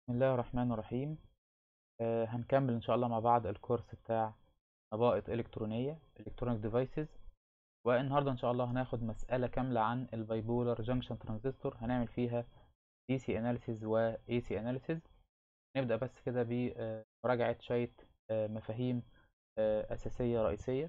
بسم الله الرحمن الرحيم آه هنكمل ان شاء الله مع بعض الكورس بتاع نبائط الكترونيه الكترونيك ديفايسز والنهارده ان شاء الله هناخد مساله كامله عن البايبولار جنكشن ترانزستور هنعمل فيها دي سي اناليسيز و اي سي اناليسيز نبدا بس كده بمراجعه شويه آه مفاهيم آه اساسيه رئيسيه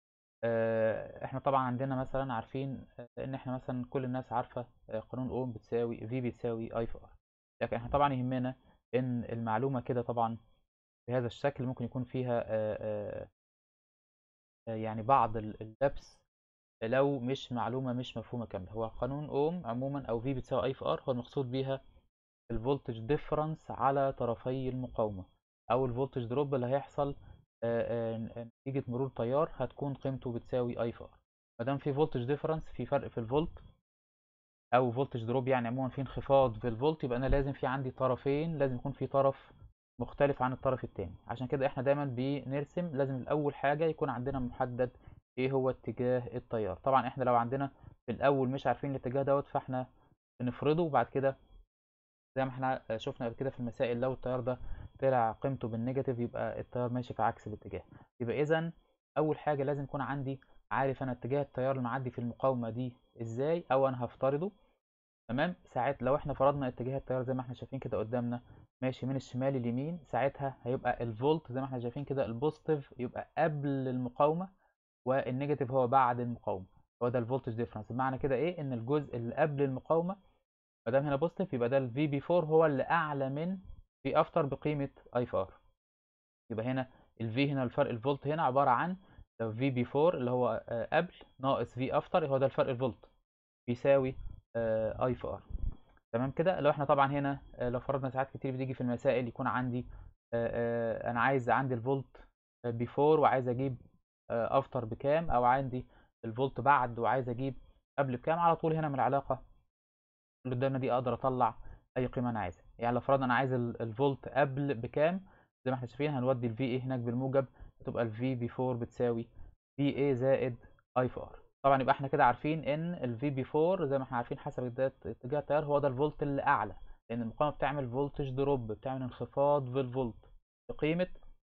آه احنا طبعا عندنا مثلا عارفين ان احنا مثلا كل الناس عارفه قانون اوم بتساوي في بتساوي اي في ار لكن احنا طبعا يهمنا ان المعلومة كده طبعا بهذا الشكل ممكن يكون فيها آآ آآ يعني بعض اللبس لو مش معلومة مش مفهومة كاملة هو قانون اوم عموما او في بتساوي اي في ار هو المقصود بيها الفولتج ديفرنس على طرفي المقاومة او الفولتج دروب اللي هيحصل نتيجة مرور تيار هتكون قيمته بتساوي اي في ار مادام في فولتج ديفرنس في فرق في الفولت او فولتج دروب يعني عموما في انخفاض في الفولت يبقى انا لازم في عندي طرفين لازم يكون في طرف مختلف عن الطرف التاني عشان كده احنا دايما بنرسم لازم الاول حاجه يكون عندنا محدد ايه هو اتجاه التيار طبعا احنا لو عندنا في الاول مش عارفين الاتجاه دوت فاحنا بنفرضه وبعد كده زي ما احنا شفنا قبل كده في المسائل لو التيار ده طلع قيمته بالنيجاتيف يبقى التيار ماشي في عكس الاتجاه يبقى اذا اول حاجه لازم يكون عندي عارف انا اتجاه التيار اللي معدي في المقاومه دي ازاي او انا هفترضه تمام ساعات لو احنا فرضنا اتجاه التيار زي ما احنا شايفين كده قدامنا ماشي من الشمال لليمين ساعتها هيبقى الفولت زي ما احنا شايفين كده البوزيتيف يبقى قبل المقاومه والنيجاتيف هو بعد المقاومه هو ده الفولتج ديفرنس بمعنى كده ايه ان الجزء اللي قبل المقاومه ما دام هنا بوزيتيف يبقى ده الفي بي 4 هو اللي اعلى من في افتر بقيمه اي في ار يبقى هنا الفي هنا الفرق الفولت هنا عباره عن في بي 4 اللي هو قبل ناقص في افتر هو ده الفرق الفولت بيساوي اي في ار تمام كده لو احنا طبعا هنا لو فرضنا ساعات كتير بتيجي في المسائل يكون عندي انا عايز عندي الفولت بيفور وعايز اجيب افتر بكام او عندي الفولت بعد وعايز اجيب قبل بكام على طول هنا من العلاقه اللي قدامنا دي اقدر اطلع اي قيمه انا عايزها يعني لو فرضنا انا عايز الفولت قبل بكام زي ما احنا شايفين هنودي الفي اي هناك بالموجب تبقى الفي بي 4 بتساوي في اي زائد اي في ار طبعا يبقى احنا كده عارفين ان الفي بي 4 زي ما احنا عارفين حسب اتجاه التيار هو ده الفولت اللي اعلى لان المقاومه بتعمل فولتج دروب بتعمل انخفاض في الفولت بقيمه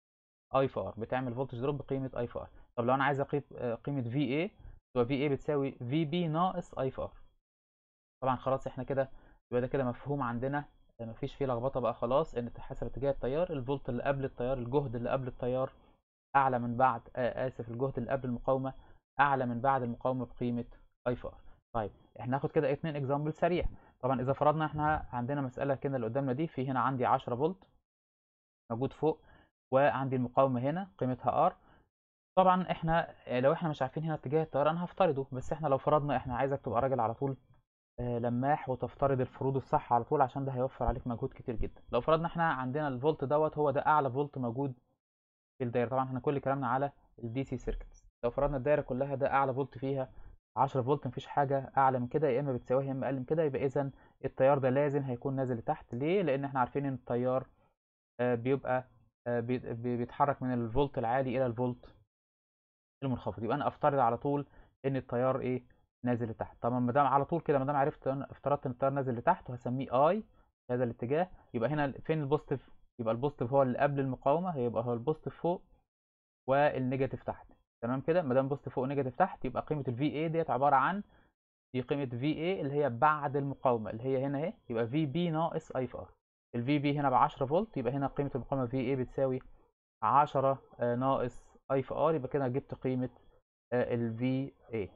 اي في ار بتعمل فولتج دروب بقيمه اي في ار طب لو انا عايز اقيم قيمه في اي تبقى في اي بتساوي في بي ناقص اي في ار طبعا خلاص احنا كده يبقى ده كده مفهوم عندنا مفيش فيه لخبطه بقى خلاص ان حسب اتجاه التيار الفولت اللي قبل التيار الجهد اللي قبل التيار اعلى من بعد آه اسف الجهد اللي قبل المقاومه اعلى من بعد المقاومه بقيمه اي في ار طيب احنا هناخد كده اتنين اكزامبل سريع طبعا اذا فرضنا احنا عندنا مساله كده اللي قدامنا دي في هنا عندي 10 فولت موجود فوق وعندي المقاومه هنا قيمتها ار طبعا احنا لو احنا مش عارفين هنا اتجاه التيار انا هفترضه بس احنا لو فرضنا احنا عايزك تبقى راجل على طول لماح وتفترض الفروض الصح على طول عشان ده هيوفر عليك مجهود كتير جدا لو فرضنا احنا عندنا الفولت دوت هو ده اعلى فولت موجود في الدايره طبعا احنا كل كلامنا على الدي سي سيركتس لو فرضنا الدايره كلها ده اعلى فولت فيها 10 فولت مفيش حاجه اعلى من كده يا اما بتساويها يا اما اقل من كده يبقى اذا التيار ده لازم هيكون نازل لتحت ليه لان احنا عارفين ان التيار بيبقى بيتحرك من الفولت العالي الى الفولت المنخفض يبقى انا افترض على طول ان التيار ايه نازل لتحت طبعا ما دام على طول كده ما دام عرفت افترضت ان التيار نازل لتحت وهسميه اي في هذا الاتجاه يبقى هنا فين البوزيتيف يبقى البوزيتيف هو اللي قبل المقاومه هيبقى هو البوزيتيف فوق والنيجاتيف تحت تمام كده ما دام بوزيتيف فوق ونيجاتيف تحت يبقى قيمه الفي اي ديت عباره عن دي قيمه في اي اللي هي بعد المقاومه اللي هي هنا اهي يبقى في بي ناقص اي في ار الفي بي هنا ب 10 فولت يبقى هنا قيمه المقاومه في اي بتساوي 10 ناقص اي في ار يبقى كده جبت قيمه الفي اي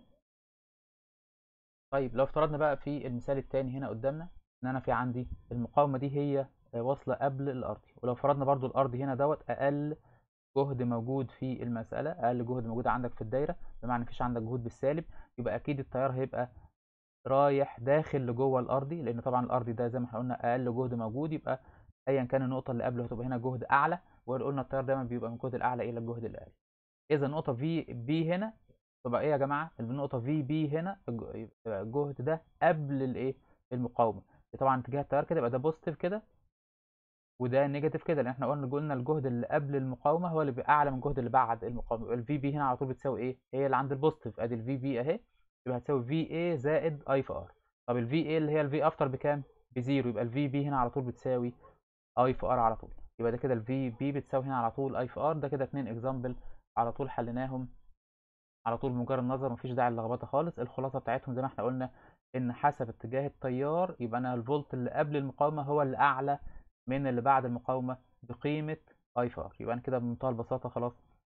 طيب لو افترضنا بقى في المثال الثاني هنا قدامنا ان انا في عندي المقاومه دي هي واصله قبل الارضي ولو فرضنا برضو الارضي هنا دوت اقل جهد موجود في المساله اقل جهد موجود عندك في الدايره بمعنى مفيش عندك جهد بالسالب يبقى اكيد التيار هيبقى رايح داخل لجوه الارضي لان طبعا الارضي ده زي ما احنا قلنا اقل جهد موجود يبقى ايا كان النقطه اللي قبله هتبقى هنا جهد اعلى وقلنا التيار دايما بيبقى من الجهد الاعلى الى الجهد الاقل اذا النقطه في بي هنا تبقى ايه يا جماعه النقطه في بي هنا الجهد ده قبل الايه المقاومه طبعا اتجاه التيار كده يبقى ده بوزيتيف كده وده نيجاتيف كده لان احنا قلنا قلنا الجهد اللي قبل المقاومه هو اللي اعلى من الجهد اللي بعد المقاومه يبقى الفي بي هنا على طول بتساوي ايه هي اللي عند البوزيتيف ادي الفي بي اهي يبقى هتساوي في اي زائد اي في ار طب الفي اي اللي هي الفي افتر بكام بزيرو يبقى الفي بي هنا على طول بتساوي اي في ار على طول يبقى ده كده الفي بي بتساوي هنا على طول اي في ار ده كده اتنين اكزامبل على طول حليناهم على طول بمجرد نظر مفيش داعي للخبطه خالص الخلاصه بتاعتهم زي ما احنا قلنا ان حسب اتجاه التيار يبقى انا الفولت اللي قبل المقاومه هو اللي اعلى من اللي بعد المقاومه بقيمه اي في ار يبقى انا كده بمنتهى البساطه خلاص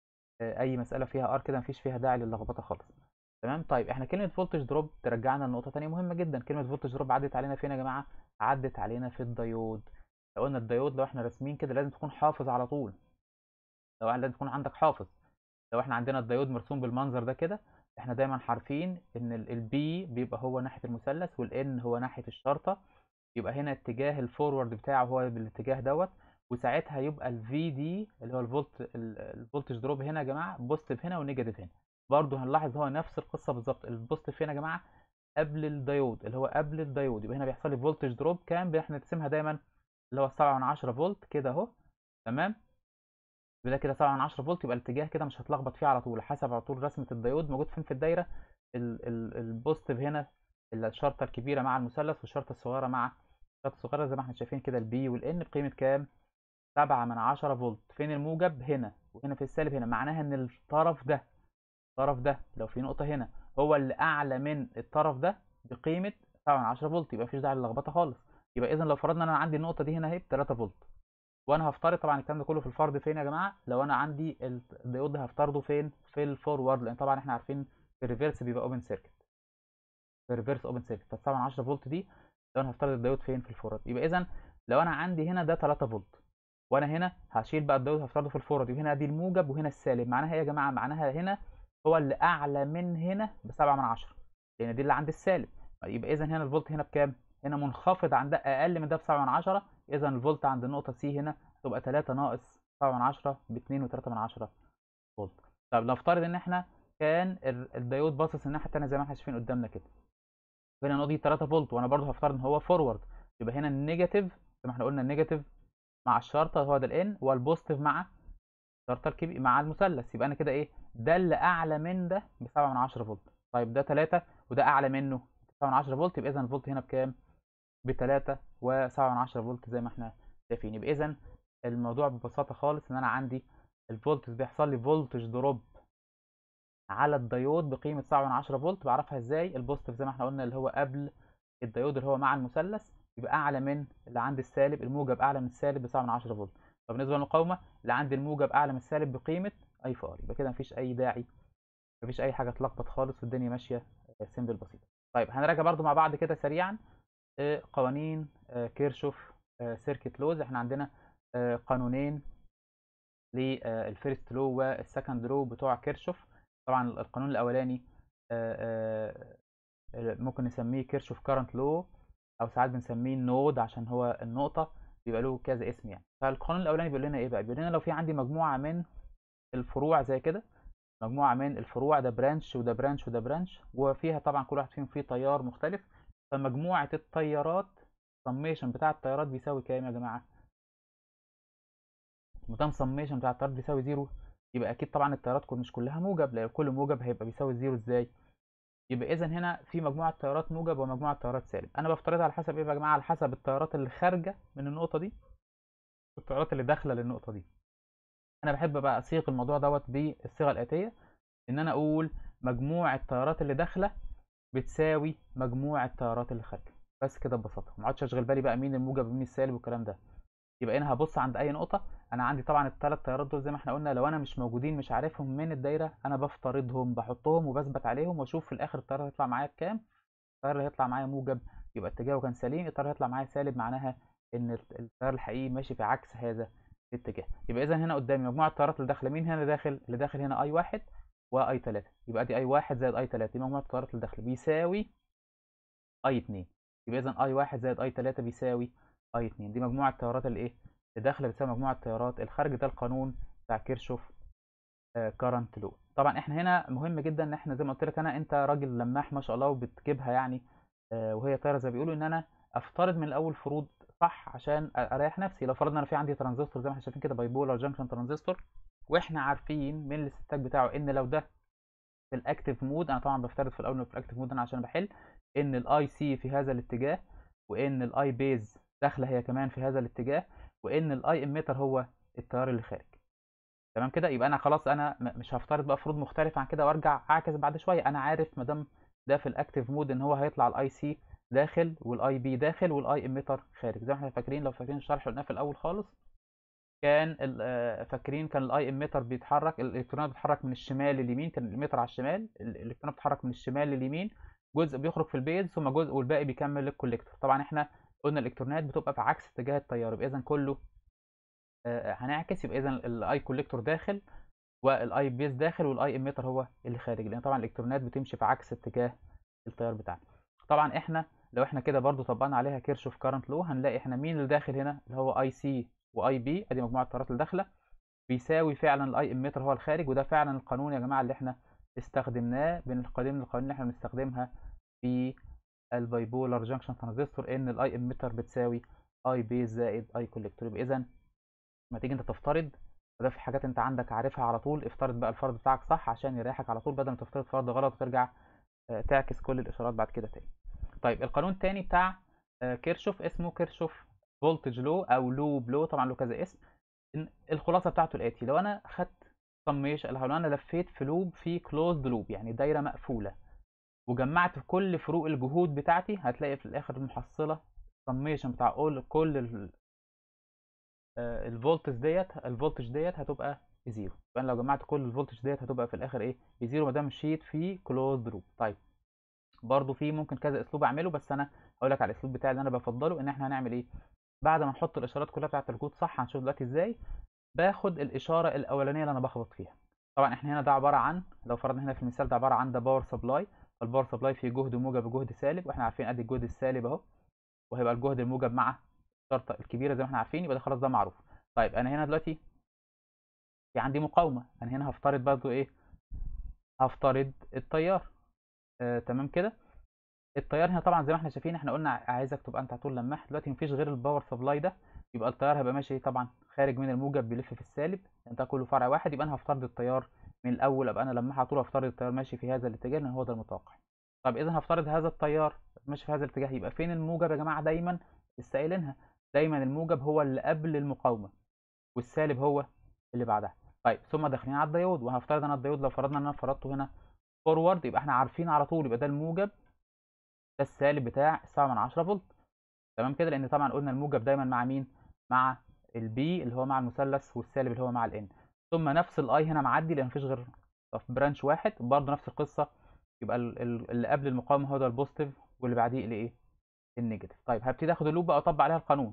اي مساله فيها ار كده مفيش فيها داعي للخبطه خالص تمام طيب احنا كلمه فولتج دروب ترجعنا لنقطه ثانيه مهمه جدا كلمه فولتج دروب عدت علينا فين يا جماعه عدت علينا في الديود لو قلنا الديود لو احنا راسمين كده لازم تكون حافظ على طول لو لازم تكون عندك حافظ لو احنا عندنا الديود مرسوم بالمنظر ده كده احنا دايما عارفين ان البي بيبقى هو ناحيه المثلث والان هو ناحيه الشرطه يبقى هنا اتجاه الفورورد بتاعه هو بالاتجاه دوت وساعتها يبقى الفي دي اللي هو الفولت الفولتج دروب هنا يا جماعه بوزيتيف هنا ونيجاتيف هنا برضه هنلاحظ هو نفس القصه بالظبط البوزيتيف هنا يا جماعه قبل الديود اللي هو قبل الديود يبقى هنا بيحصل لي فولتج دروب كام احنا نرسمها دايما اللي هو 7 من 10 فولت كده اهو تمام يبقى ده كده 7 من 10 فولت يبقى الاتجاه كده مش هتلخبط فيه على طول حسب على طول رسمه الديود موجود فين في الدايره البوزيتيف هنا الشرطه الكبيره مع المثلث والشرطه الصغيره مع الشرطه الصغيره زي ما احنا شايفين كده البي والان بقيمه كام 7 من 10 فولت فين الموجب هنا وهنا في السالب هنا معناها ان الطرف ده الطرف ده لو في نقطه هنا هو اللي اعلى من الطرف ده بقيمه 7 من 10 فولت يبقى مفيش داعي للخبطه خالص يبقى اذا لو فرضنا ان انا عندي النقطه دي هنا اهي ب 3 فولت وانا هفترض طبعا الكلام ده كله في الفرض فين يا جماعه لو انا عندي الديود ده هفترضه فين في الفورورد لان طبعا احنا عارفين في الريفرس بيبقى اوبن سيركت في الريفرس اوبن سيركت ف 7 من 10 فولت دي لو انا هفترض الديود فين في الفورورد يبقى اذا لو انا عندي هنا ده 3 فولت وانا هنا هشيل بقى الديود هفترضه في الفورورد يبقى هنا دي الموجب وهنا السالب معناها ايه يا جماعه معناها هنا هو اللي اعلى من هنا ب 7 من 10 لان دي اللي عند السالب يبقى اذا هنا الفولت هنا بكام هنا منخفض عند ده اقل من ده ب 7 من 10 اذا الفولت عند النقطه سي هنا تبقى 3 ناقص 7 من 10 ب 2 و3 من 10 فولت طب نفترض ان احنا كان الديود باصص الناحيه الثانيه زي ما احنا شايفين قدامنا كده هنا النقطه دي 3 فولت وانا برضو هفترض ان هو فورورد يبقى هنا النيجاتيف زي ما احنا قلنا النيجاتيف مع الشرطه هو ده الان والبوزيتيف مع الشرطه الكبير مع المثلث يبقى انا كده ايه ده اللي اعلى من ده ب 7 من 10 فولت طيب ده 3 وده اعلى منه 7 من 10 فولت يبقى اذا الفولت هنا بكام ب 3 و7 من 10 فولت زي ما احنا شايفين يبقى اذا الموضوع ببساطه خالص ان انا عندي الفولتج بيحصل لي فولتج دروب على الديود بقيمه 7 من 10 فولت بعرفها ازاي البوزيتيف زي ما احنا قلنا اللي هو قبل الديود اللي هو مع المثلث يبقى اعلى من اللي عند السالب الموجب اعلى من السالب ب 7 من 10 فولت فبالنسبه للمقاومه اللي عند الموجب اعلى من السالب بقيمه اي في ار يبقى كده مفيش اي داعي مفيش اي حاجه تلخبط خالص والدنيا ماشيه سيمبل بسيطه طيب هنراجع برضو مع بعض كده سريعا قوانين كيرشوف سيركت لوز احنا عندنا قانونين للفيرست لو والسكند لو بتوع كيرشوف طبعا القانون الاولاني ممكن نسميه كيرشوف كارنت لو او ساعات بنسميه النود عشان هو النقطه بيبقى له كذا اسم يعني فالقانون الاولاني بيقول لنا ايه بقى بيقول لنا لو في عندي مجموعه من الفروع زي كده مجموعه من الفروع ده برانش وده برانش وده برانش وفيها طبعا كل واحد فيهم فيه تيار مختلف فمجموعه التيارات السميشن بتاع التيارات بيساوي كام يا جماعه مدام سميشن بتاع التيارات بيساوي زيرو يبقى اكيد طبعا التيارات مش كلها موجب لان كل موجب هيبقى بيساوي زيرو ازاي يبقى اذا هنا في مجموعه تيارات موجب ومجموعه تيارات سالب انا بفترضها على حسب ايه يا جماعه على حسب التيارات اللي خارجه من النقطه دي والتيارات اللي داخله للنقطه دي انا بحب بقى اصيغ الموضوع دوت بالصيغه الاتيه ان انا اقول مجموع التيارات اللي داخله بتساوي مجموع التيارات اللي خارجه بس كده ببساطه ما اقعدش اشغل بالي بقى مين الموجب ومين السالب والكلام ده يبقى انا هبص عند اي نقطه انا عندي طبعا الثلاث تيارات دول زي ما احنا قلنا لو انا مش موجودين مش عارفهم من الدايره انا بفترضهم بحطهم وبثبت عليهم واشوف في الاخر التيار هيطلع معايا بكام التيار اللي هيطلع معايا موجب يبقى اتجاهه كان سليم التيار هيطلع معايا سالب معناها ان التيار الحقيقي ماشي في عكس هذا الاتجاه يبقى اذا هنا قدامي مجموعه التيارات اللي داخله مين هنا داخل اللي داخل هنا اي واحد واي 3 يبقى دي اي واحد زائد اي 3 دي مجموعه التيارات اللي داخله بيساوي اي 2 يبقى اذا اي واحد زائد اي 3 بيساوي اي 2 دي مجموعه التيارات اللي ايه اللي داخله بتساوي مجموعه التيارات الخارج ده القانون بتاع كيرشوف كارنت لو طبعا احنا هنا مهم جدا ان احنا زي ما قلت لك انا انت راجل لماح ما شاء الله وبتجيبها يعني وهي طايره زي ما بيقولوا ان انا افترض من الاول فروض صح عشان اريح نفسي لو فرضنا انا في عندي ترانزستور زي ما احنا شايفين كده باي بولار جانكشن ترانزستور واحنا عارفين من الاستنتاج بتاعه ان لو ده في الاكتيف مود انا طبعا بفترض في الاول انه في الاكتيف مود انا عشان بحل ان الاي سي في هذا الاتجاه وان الاي بيز داخله هي كمان في هذا الاتجاه وان الاي اميتر هو التيار اللي خارج تمام كده يبقى انا خلاص انا مش هفترض بقى فروض مختلفه عن كده وارجع اعكس بعد شويه انا عارف ما دام ده في الاكتيف مود ان هو هيطلع الاي سي داخل والاي بي داخل والاي اميتر خارج زي ما احنا فاكرين لو فاكرين الشرح اللي قلناه في الاول خالص كان فاكرين كان الاي اميتر بيتحرك الالكترونات بتتحرك من الشمال لليمين كان الاميتر على الشمال الالكترونات بتتحرك من الشمال لليمين جزء بيخرج في البيز ثم جزء والباقي بيكمل للكوليكتور طبعا احنا قلنا الالكترونات بتبقى في عكس اتجاه التيار يبقى اذا كله هنعكس يبقى اذا الاي كوليكتور داخل والاي بيز داخل والاي اميتر هو اللي خارج لان طبعا الالكترونات بتمشي في عكس اتجاه التيار بتاعنا طبعا احنا لو احنا كده برضو طبقنا عليها كيرشوف كارنت لو هنلاقي احنا مين اللي داخل هنا اللي هو اي سي واي بي ادي مجموعه التيارات اللي داخله بيساوي فعلا الاي اميتر هو الخارج وده فعلا القانون يا جماعه اللي احنا استخدمناه من القديم للقوانين اللي احنا بنستخدمها في البايبولار جانكشن ترانزستور ان الاي اميتر بتساوي اي بيز زائد اي كوليكتور يبقى اذا لما تيجي انت تفترض وده في حاجات انت عندك عارفها على طول افترض بقى الفرض بتاعك صح عشان يريحك على طول بدل ما تفترض فرض غلط وترجع تعكس كل الاشارات بعد كده تاني طيب القانون التاني بتاع كيرشوف اسمه كيرشوف فولتج لو او لوب لو طبعا له كذا اسم الخلاصه بتاعته الاتي لو انا خدت سميشن لو انا لفيت في لوب في كلوزد لوب يعني دايره مقفوله وجمعت في كل فروق الجهود بتاعتي هتلاقي في الاخر المحصله سميشن بتاع كل كل الفولتج ديت الفولتج ديت هتبقى بزيرو يبقى لو جمعت كل الفولتج ديت هتبقى في الاخر ايه بزيرو ما دام مشيت في كلوزد لوب طيب برضو في ممكن كذا اسلوب اعمله بس انا هقول لك على الاسلوب بتاعي اللي انا بفضله ان احنا هنعمل ايه بعد ما نحط الاشارات كلها بتاعه الكود صح هنشوف دلوقتي ازاي باخد الاشاره الاولانيه اللي انا بخبط فيها طبعا احنا هنا ده عباره عن لو فرضنا هنا في المثال ده عباره عن ده باور سبلاي فالباور سبلاي فيه جهد موجب وجهد سالب واحنا عارفين ادي الجهد السالب اهو وهيبقى الجهد الموجب مع الشرطه الكبيره زي ما احنا عارفين يبقى ده خلاص ده معروف طيب انا هنا دلوقتي في عندي مقاومه انا هنا هفترض برضو ايه هفترض التيار آه تمام كده التيار هنا طبعا زي ما احنا شايفين احنا قلنا عايزك تبقى انت على طول لماح دلوقتي مفيش غير الباور سبلاي ده يبقى التيار هيبقى ماشي طبعا خارج من الموجب بيلف في السالب يعني ده كله فرع واحد يبقى انا هفترض التيار من الاول ابقى انا لماح على طول هفترض التيار ماشي في هذا الاتجاه لان هو ده المتوقع طب اذا هفترض هذا التيار ماشي في هذا الاتجاه يبقى فين الموجب يا جماعه دايما لسه قايلينها دايما الموجب هو اللي قبل المقاومه والسالب هو اللي بعدها طيب ثم داخلين على الديود وهفترض انا الديود لو فرضنا ان انا فرضته هنا فورورد يبقى احنا عارفين على طول يبقى ده الموجب ده السالب بتاع 7 من 10 فولت تمام كده لان طبعا قلنا الموجب دايما مع مين مع البي اللي هو مع المثلث والسالب اللي هو مع الان ثم نفس الاي هنا معدي لان مفيش غير في برانش واحد برضه نفس القصه يبقى اللي قبل المقاومه هو ده البوزيتيف واللي بعديه الايه النيجاتيف طيب هبتدي اخد اللوب بقى اطبق عليها القانون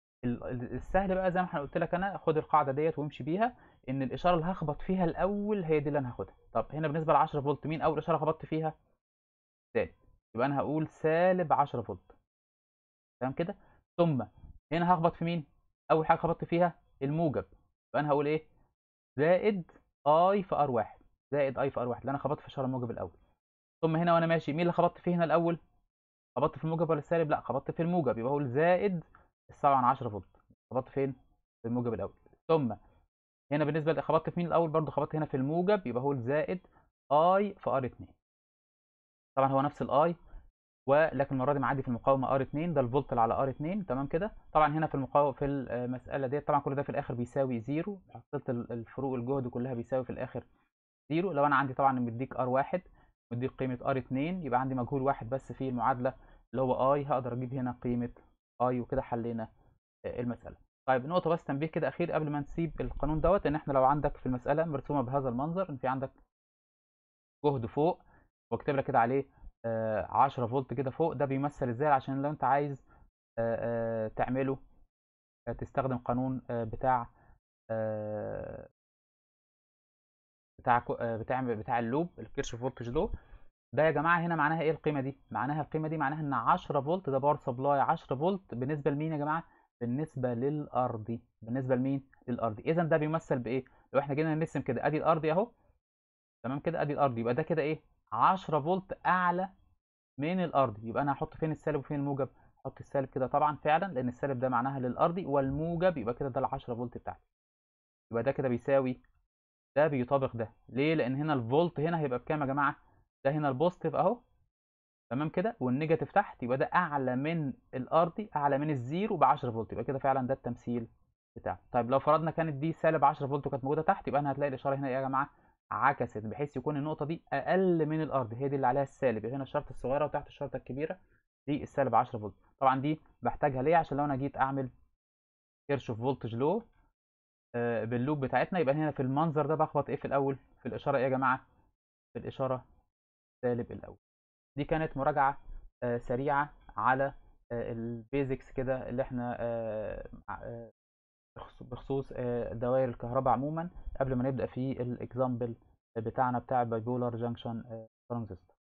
السهل بقى زي ما احنا قلت لك انا خد القاعده ديت وامشي بيها ان الاشاره اللي هخبط فيها الاول هي دي اللي انا هاخدها طب هنا بالنسبه ل 10 فولت مين اول اشاره خبطت فيها سالب يبقى انا هقول سالب 10 فولت تمام كده ثم هنا هخبط في مين اول حاجه خبطت فيها الموجب يبقى انا هقول ايه زائد اي في ار واحد زائد اي في ار واحد اللي انا خبطت في اشاره الموجب الاول ثم هنا وانا ماشي مين اللي خبطت فيه هنا الاول خبطت في الموجب ولا السالب لا خبطت في الموجب يبقى اقول زائد السبعة من 10 فولت خبطت فين في الموجب الاول ثم هنا بالنسبه ل خبطت في مين الاول برضو خبطت هنا في الموجب يبقى هقول زائد اي في ار 2 طبعا هو نفس الاي ولكن المره دي معدي في المقاومه ار 2 ده الفولت اللي على ار 2 تمام كده طبعا هنا في المقاومه في المساله ديت طبعا كل ده في الاخر بيساوي زيرو حصلت الفروق الجهد كلها بيساوي في الاخر زيرو لو انا عندي طبعا مديك ار 1 مديك قيمه ار 2 يبقى عندي مجهول واحد بس في المعادله اللي هو اي هقدر اجيب هنا قيمه اي وكده حلينا المساله طيب نقطه بس تنبيه كده اخير قبل ما نسيب القانون دوت ان احنا لو عندك في المساله مرسومه بهذا المنظر ان في عندك جهد فوق واكتب لك كده عليه 10 فولت كده فوق ده بيمثل ازاي عشان لو انت عايز تعمله تستخدم قانون بتاع بتاع بتاع بتاع اللوب الكيرش فولتج لو ده يا جماعه هنا معناها ايه القيمه دي معناها القيمه دي معناها ان 10 فولت ده باور سبلاي 10 فولت بالنسبه لمين يا جماعه بالنسبه للارضي بالنسبه لمين للارضي اذا ده بيمثل بايه لو احنا جينا نرسم كده ادي الارضي اهو تمام كده ادي الارضي يبقى ده كده ايه 10 فولت اعلى من الارضي يبقى انا هحط فين السالب وفين الموجب احط السالب كده طبعا فعلا لان السالب ده معناها للارضي والموجب يبقى كده ده ال 10 فولت بتاعتي يبقى ده كده بيساوي ده بيطابق ده ليه لان هنا الفولت هنا هيبقى بكام يا جماعه ده هنا البوزيتيف اهو تمام كده والنيجاتيف تحت يبقى ده اعلى من الارضي اعلى من الزيرو ب 10 فولت يبقى كده فعلا ده التمثيل بتاعه طيب لو فرضنا كانت دي سالب 10 فولت وكانت موجوده تحت يبقى انا هتلاقي الاشاره هنا يا جماعه عكست بحيث يكون النقطه دي اقل من الارض هي دي اللي عليها السالب يبقى هنا الشرطه الصغيره وتحت الشرطه الكبيره دي السالب 10 فولت طبعا دي بحتاجها ليه عشان لو انا جيت اعمل كيرشوف فولتج لو آه باللوب بتاعتنا يبقى هنا في المنظر ده بخبط ايه في الاول في الاشاره ايه يا جماعه في الاشاره سالب الاول دي كانت مراجعه آه سريعه على آه البيزكس كده اللي احنا بخصوص دوائر الكهرباء عموما قبل ما نبدا في الاكزامبل بتاعنا بتاع بايبولار جانكشن ترانزستور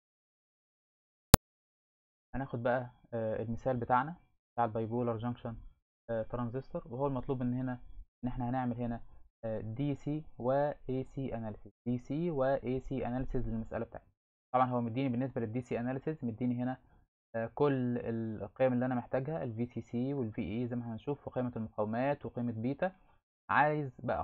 هناخد بقى المثال بتاعنا بتاع البايبولار جانكشن ترانزستور وهو المطلوب ان هنا ان احنا هنعمل هنا دي سي و اي سي اناليسيس دي سي و اي سي اناليسيس للمساله بتاعتنا طبعا هو مديني بالنسبه للدي سي اناليسيس مديني هنا كل القيم اللي انا محتاجها الفي سي سي والفي اي زي ما هنشوف وقيمه المقاومات وقيمه بيتا عايز بقى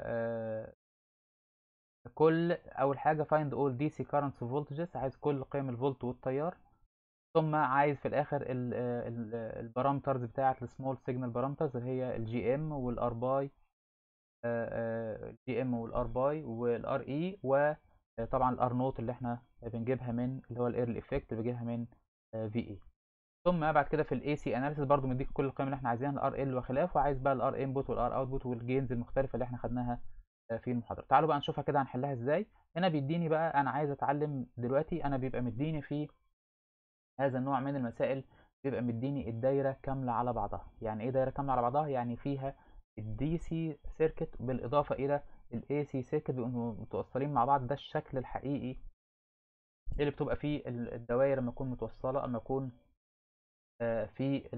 كل اول حاجه find all DC currents voltages عايز كل قيم الفولت والتيار ثم عايز في الاخر البارامترز بتاعه السمول سيجنال بارامترز اللي هي الجي ام والار باي الجي ام والار باي والار اي وطبعا الار نوت اللي احنا بنجيبها من اللي هو الايرلي افكت اللي بنجيبها من في اي ثم بعد كده في الاي سي اناليسيس برضو مديك كل القيم اللي احنا عايزينها الار ال وخلافه وعايز بقى الار انبوت والار اوتبوت والجينز المختلفه اللي احنا خدناها في المحاضره تعالوا بقى نشوفها كده هنحلها ازاي هنا بيديني بقى انا عايز اتعلم دلوقتي انا بيبقى مديني في هذا النوع من المسائل بيبقى مديني الدايره كامله على بعضها يعني ايه دايره كامله على بعضها يعني فيها الدي سي سيركت بالاضافه الى الاي سي سيركت بيبقوا متوصلين مع بعض ده الشكل الحقيقي اللي بتبقى فيه الدوائر لما تكون متوصله اما يكون في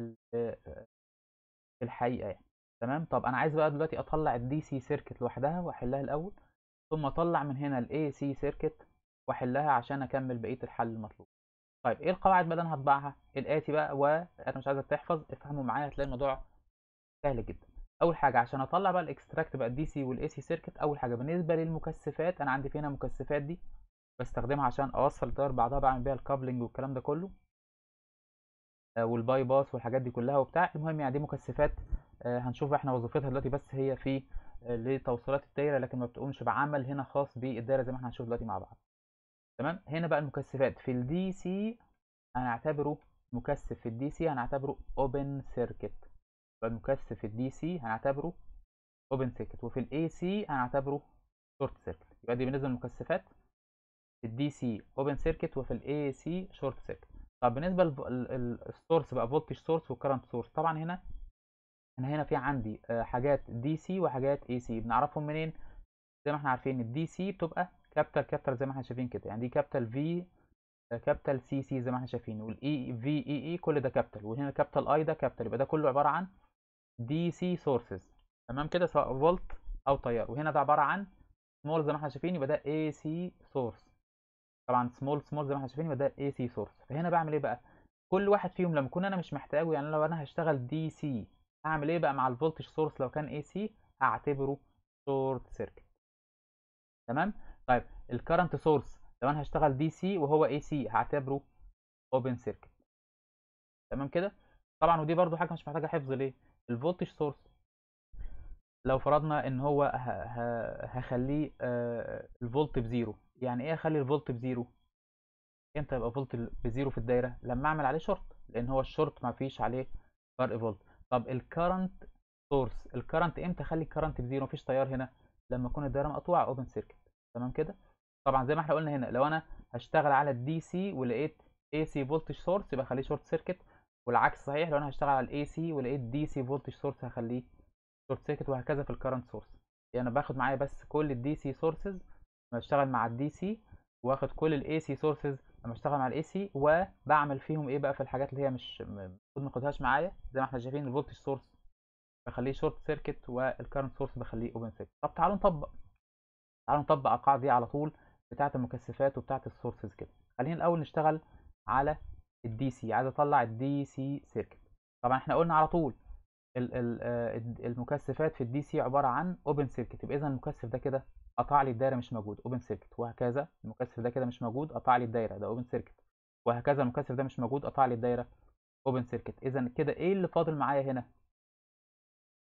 الحقيقه يعني تمام طب انا عايز بقى دلوقتي اطلع الدي سي سيركت لوحدها واحلها الاول ثم اطلع من هنا الاي سي سيركت واحلها عشان اكمل بقيه الحل المطلوب طيب ايه القواعد بقى اللي انا هطبعها الاتي بقى وانا مش عايزك تحفظ افهموا معايا هتلاقي الموضوع سهل جدا اول حاجه عشان اطلع بقى الاكستراكت بقى الدي سي والاي سي سيركت اول حاجه بالنسبه للمكثفات انا عندي في هنا مكثفات دي بستخدمها عشان اوصل التيار بعضها بعمل بيها الكابلنج والكلام ده كله والباي باس والحاجات دي كلها وبتاع المهم يعني دي مكثفات هنشوف احنا وظيفتها دلوقتي بس هي في لتوصيلات الدايره لكن ما بتقومش بعمل هنا خاص بالدايره زي ما احنا هنشوف دلوقتي مع بعض تمام هنا بقى المكثفات في الدي سي هنعتبره مكثف في الدي سي هنعتبره اوبن سيركت فالمكثف في الدي سي هنعتبره اوبن سيركت وفي الاي سي هنعتبره شورت سيركت يبقى دي بالنسبه للمكثفات في الدي سي اوبن سيركت وفي الاي سي شورت سيركت طب بالنسبه للسورس بقى فولتج سورس وكرنت سورس طبعا هنا انا هنا في عندي حاجات دي سي وحاجات اي سي بنعرفهم منين زي ما احنا عارفين الدي سي بتبقى كابيتال كابيتال زي ما احنا شايفين كده يعني دي كابيتال في كابيتال سي سي زي ما احنا شايفين والاي في اي اي كل ده كابيتال وهنا كابيتال اي ده كابيتال يبقى ده كله عباره عن دي سي سورسز تمام كده سواء فولت او تيار وهنا ده عباره عن سمول زي ما احنا شايفين يبقى ده اي سي سورس طبعا سمول سمول زي ما احنا شايفين يبقى ده اي سي سورس فهنا بعمل ايه بقى كل واحد فيهم لما اكون انا مش محتاجه يعني لو انا هشتغل دي سي هعمل ايه بقى مع الفولتج سورس لو كان اي سي هعتبره شورت سيركت تمام طيب الكرنت سورس لو انا هشتغل دي سي وهو اي سي هعتبره اوبن سيركت تمام كده طبعا ودي برضو حاجه مش محتاجه حفظ ليه الفولتج سورس لو فرضنا ان هو هخليه الفولت بزيرو يعني ايه اخلي الفولت بزيرو امتى يبقى فولت بزيرو في الدايره لما اعمل عليه شورت لان هو الشورت ما فيش عليه فرق فولت طب الكرنت سورس الكرنت امتى اخلي الكرنت بزيرو مفيش تيار هنا لما تكون الدايره مقطوعه اوبن سيركت تمام كده طبعا زي ما احنا قلنا هنا لو انا هشتغل على الدي سي ولقيت اي سي فولتج سورس يبقى اخليه شورت سيركت والعكس صحيح لو انا هشتغل على الاي سي ولقيت دي سي فولتج سورس هخليه شورت سيركت وهكذا في الكرنت سورس يعني انا باخد معايا بس كل الدي سي سورسز لما اشتغل مع الدي سي واخد كل الاي سي سورسز لما اشتغل مع الاي سي وبعمل فيهم ايه بقى في الحاجات اللي هي مش المفروض ما اخدهاش معايا زي ما احنا شايفين الفولتج سورس بخليه شورت سيركت والكرنت سورس بخليه اوبن سيركت طب تعالوا نطبق تعالوا نطبق القاعده دي على طول بتاعه المكثفات وبتاعه السورسز كده خلينا الاول نشتغل على الدي سي عايز اطلع الدي سي سيركت طبعا احنا قلنا على طول ال ال المكثفات في الدي سي عباره عن اوبن سيركت يبقى اذا المكثف ده كده قطع لي الدايره مش موجود اوبن سيركت وهكذا المكثف ده كده مش موجود قطع لي الدايره ده اوبن سيركت وهكذا المكثف ده مش موجود قطع لي الدايره اوبن سيركت اذا كده ايه اللي فاضل معايا هنا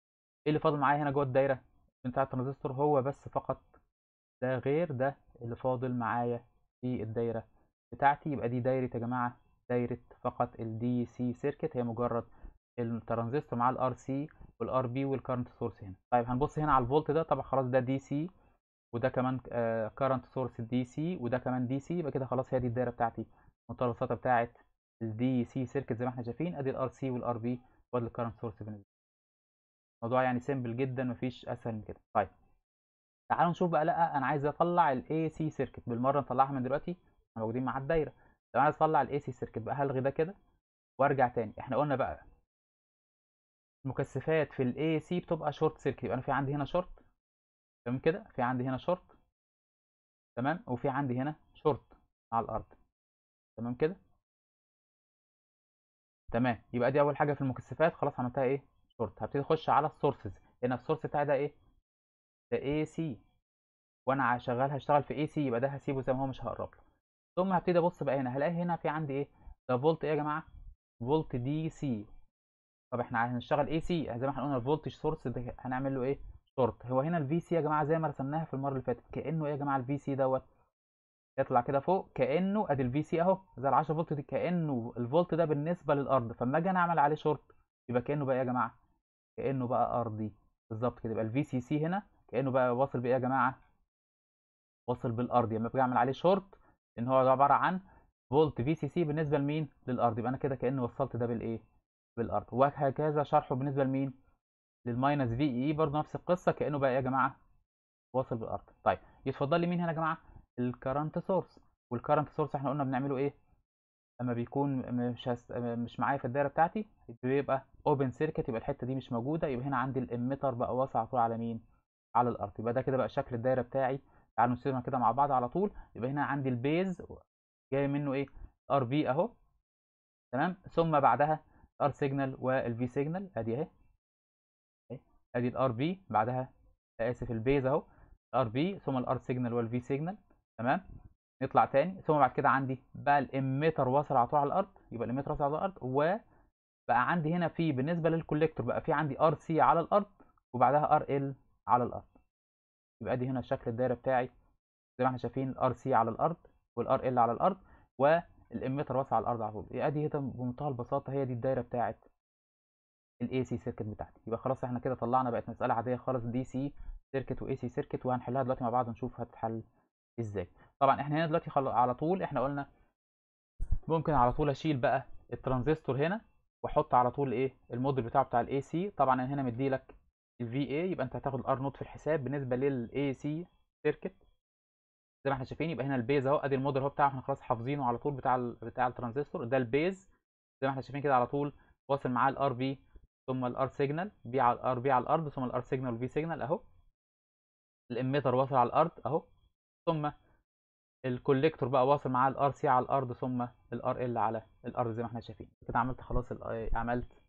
ايه اللي فاضل معايا هنا جوه الدايره بتاع الترانزستور هو بس فقط ده غير ده اللي فاضل معايا في الدايره بتاعتي يبقى دي دايره يا جماعه دايره فقط الدي سي سيركت هي مجرد الترانزستور مع الار سي والار بي والكارنت سورس هنا طيب هنبص هنا على الفولت ده طبعا خلاص ده دي سي وده كمان كارنت سورس دي سي وده كمان دي سي يبقى كده خلاص هي دي الدايره بتاعتي منتهى البساطه بتاعت الدي سي سيركت زي ما احنا شايفين ادي الار سي والار بي وادي الكارنت سورس بالنسبه الموضوع يعني سيمبل جدا مفيش اسهل من كده طيب تعالوا نشوف بقى لا انا عايز اطلع الاي سي سيركت بالمره نطلعها من دلوقتي احنا موجودين مع الدايره لو انا عايز اطلع الاي سي سيركت بقى هلغي ده كده وارجع تاني احنا قلنا بقى المكثفات في الاي سي بتبقى شورت سيركت يبقى انا في عندي هنا شورت تمام كده في عندي هنا شورت تمام وفي عندي هنا شورت على الارض تمام كده تمام يبقى دي اول حاجه في المكثفات خلاص عملتها ايه شورت هبتدي اخش على السورسز هنا السورس بتاعي ده ايه ده اي سي وانا شغال هشتغل في اي سي يبقى ده هسيبه زي ما هو مش هقرب له ثم هبتدي ابص بقى هنا هلاقي هنا في عندي ايه ده فولت ايه يا جماعه فولت دي سي طب احنا هنشتغل اي سي زي ما احنا قلنا الفولتج سورس ده هنعمل له ايه شورت هو هنا الفي سي يا جماعه زي ما رسمناها في المره اللي فاتت كانه ايه يا جماعه الفي سي دوت يطلع كده فوق كانه ادي الفي سي اهو زي ال 10 فولت دي كانه الفولت ده بالنسبه للارض فلما اجي انا اعمل عليه شورت يبقى كانه بقى يا جماعه كانه بقى ارضي بالظبط كده يبقى الفي سي سي هنا كانه بقى واصل بايه يا جماعه واصل بالارض لما باجي اعمل عليه شورت ان هو عباره عن فولت في سي سي بالنسبه لمين للارض يبقى انا كده كاني وصلت ده بالايه بالارض وهكذا شرحه بالنسبه لمين للماينس في اي برضه نفس القصه كانه بقى يا جماعه واصل بالارض طيب يتفضل لي مين هنا يا جماعه الكرنت سورس والكرنت سورس احنا قلنا بنعمله ايه اما بيكون مش هست... مش معايا في الدايره بتاعتي بيبقى اوبن سيركت يبقى الحته دي مش موجوده يبقى هنا عندي الاميتر بقى واصل على طول على مين على الارض يبقى ده كده بقى شكل الدايره بتاعي تعالوا نرسمها كده مع بعض على طول يبقى هنا عندي البيز جاي منه ايه ار بي اهو تمام ثم بعدها ار سيجنال والفي سيجنال ادي اهي ادي الار بي بعدها اسف البيز اهو ار بي ثم الار سيجنال والفي سيجنال تمام نطلع تاني ثم بعد كده عندي بقى الاميتر واصل على طول على الارض يبقى الاميتر واصل على الارض وبقى عندي هنا في بالنسبه للكوليكتور بقى في عندي ار سي على الارض وبعدها ار ال على الارض يبقى دي هنا شكل الدايره بتاعي زي ما احنا شايفين الار سي على الارض والار ال على الارض والاميتر واصل على الارض على طول يبقى دي بمنتهى البساطه هي دي الدايره بتاعت الاي سي سيركت بتاعتي يبقى خلاص احنا كده طلعنا بقت مساله عاديه خالص دي سي سيركت واي سي سيركت وهنحلها دلوقتي مع بعض نشوف هتتحل ازاي طبعا احنا هنا دلوقتي خل... على طول احنا قلنا ممكن على طول اشيل بقى الترانزستور هنا واحط على طول ايه الموديل بتاعه بتاع الاي سي طبعا انا هنا مدي لك الفي اي يبقى انت هتاخد الار نوت في الحساب بالنسبه للاي سي سيركت زي ما احنا شايفين يبقى هنا البيز اهو ادي الموديل اهو بتاعه احنا خلاص حافظينه على طول بتاع ال... بتاع الترانزستور ده البيز زي ما احنا شايفين كده على طول واصل معاه الار بي ثم الار سيجنال بي على الار بي على الارض ثم الار سيجنال والفي سيجنال اهو الاميتر واصل على الارض اهو ثم الكوليكتور بقى واصل معاه الار سي على الارض ثم الار ال على الارض زي ما احنا شايفين كده عملت خلاص عملت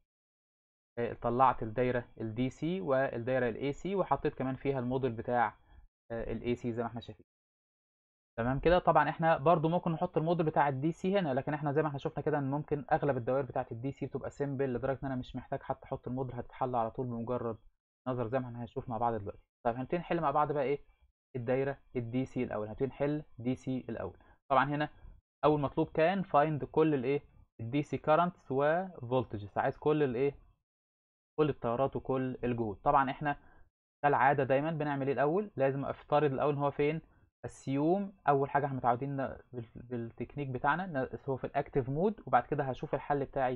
طلعت الدايره الدي سي والدايره الاي سي وحطيت كمان فيها الموديل بتاع الاي سي زي ما احنا شايفين تمام كده طبعا احنا برضو ممكن نحط الموديل بتاع الدي سي هنا لكن احنا زي ما احنا شفنا كده ان ممكن اغلب الدوائر بتاعه الدي سي بتبقى سيمبل لدرجه ان انا مش محتاج حتى احط الموديل هتتحل على طول بمجرد نظر زي ما احنا هنشوف مع بعض دلوقتي طيب هنبتدي نحل مع بعض بقى ايه الدايره الدي سي الاول هنبتدي نحل دي سي الاول طبعا هنا اول مطلوب كان فايند كل الايه الدي سي كارنتس وفولتجز عايز كل الايه كل التيارات وكل الجهود طبعا احنا كالعاده دايما بنعمل ايه الاول لازم افترض الاول ان هو فين اسيوم اول حاجه احنا متعودين بالتكنيك بتاعنا هو في الاكتيف مود وبعد كده هشوف الحل بتاعي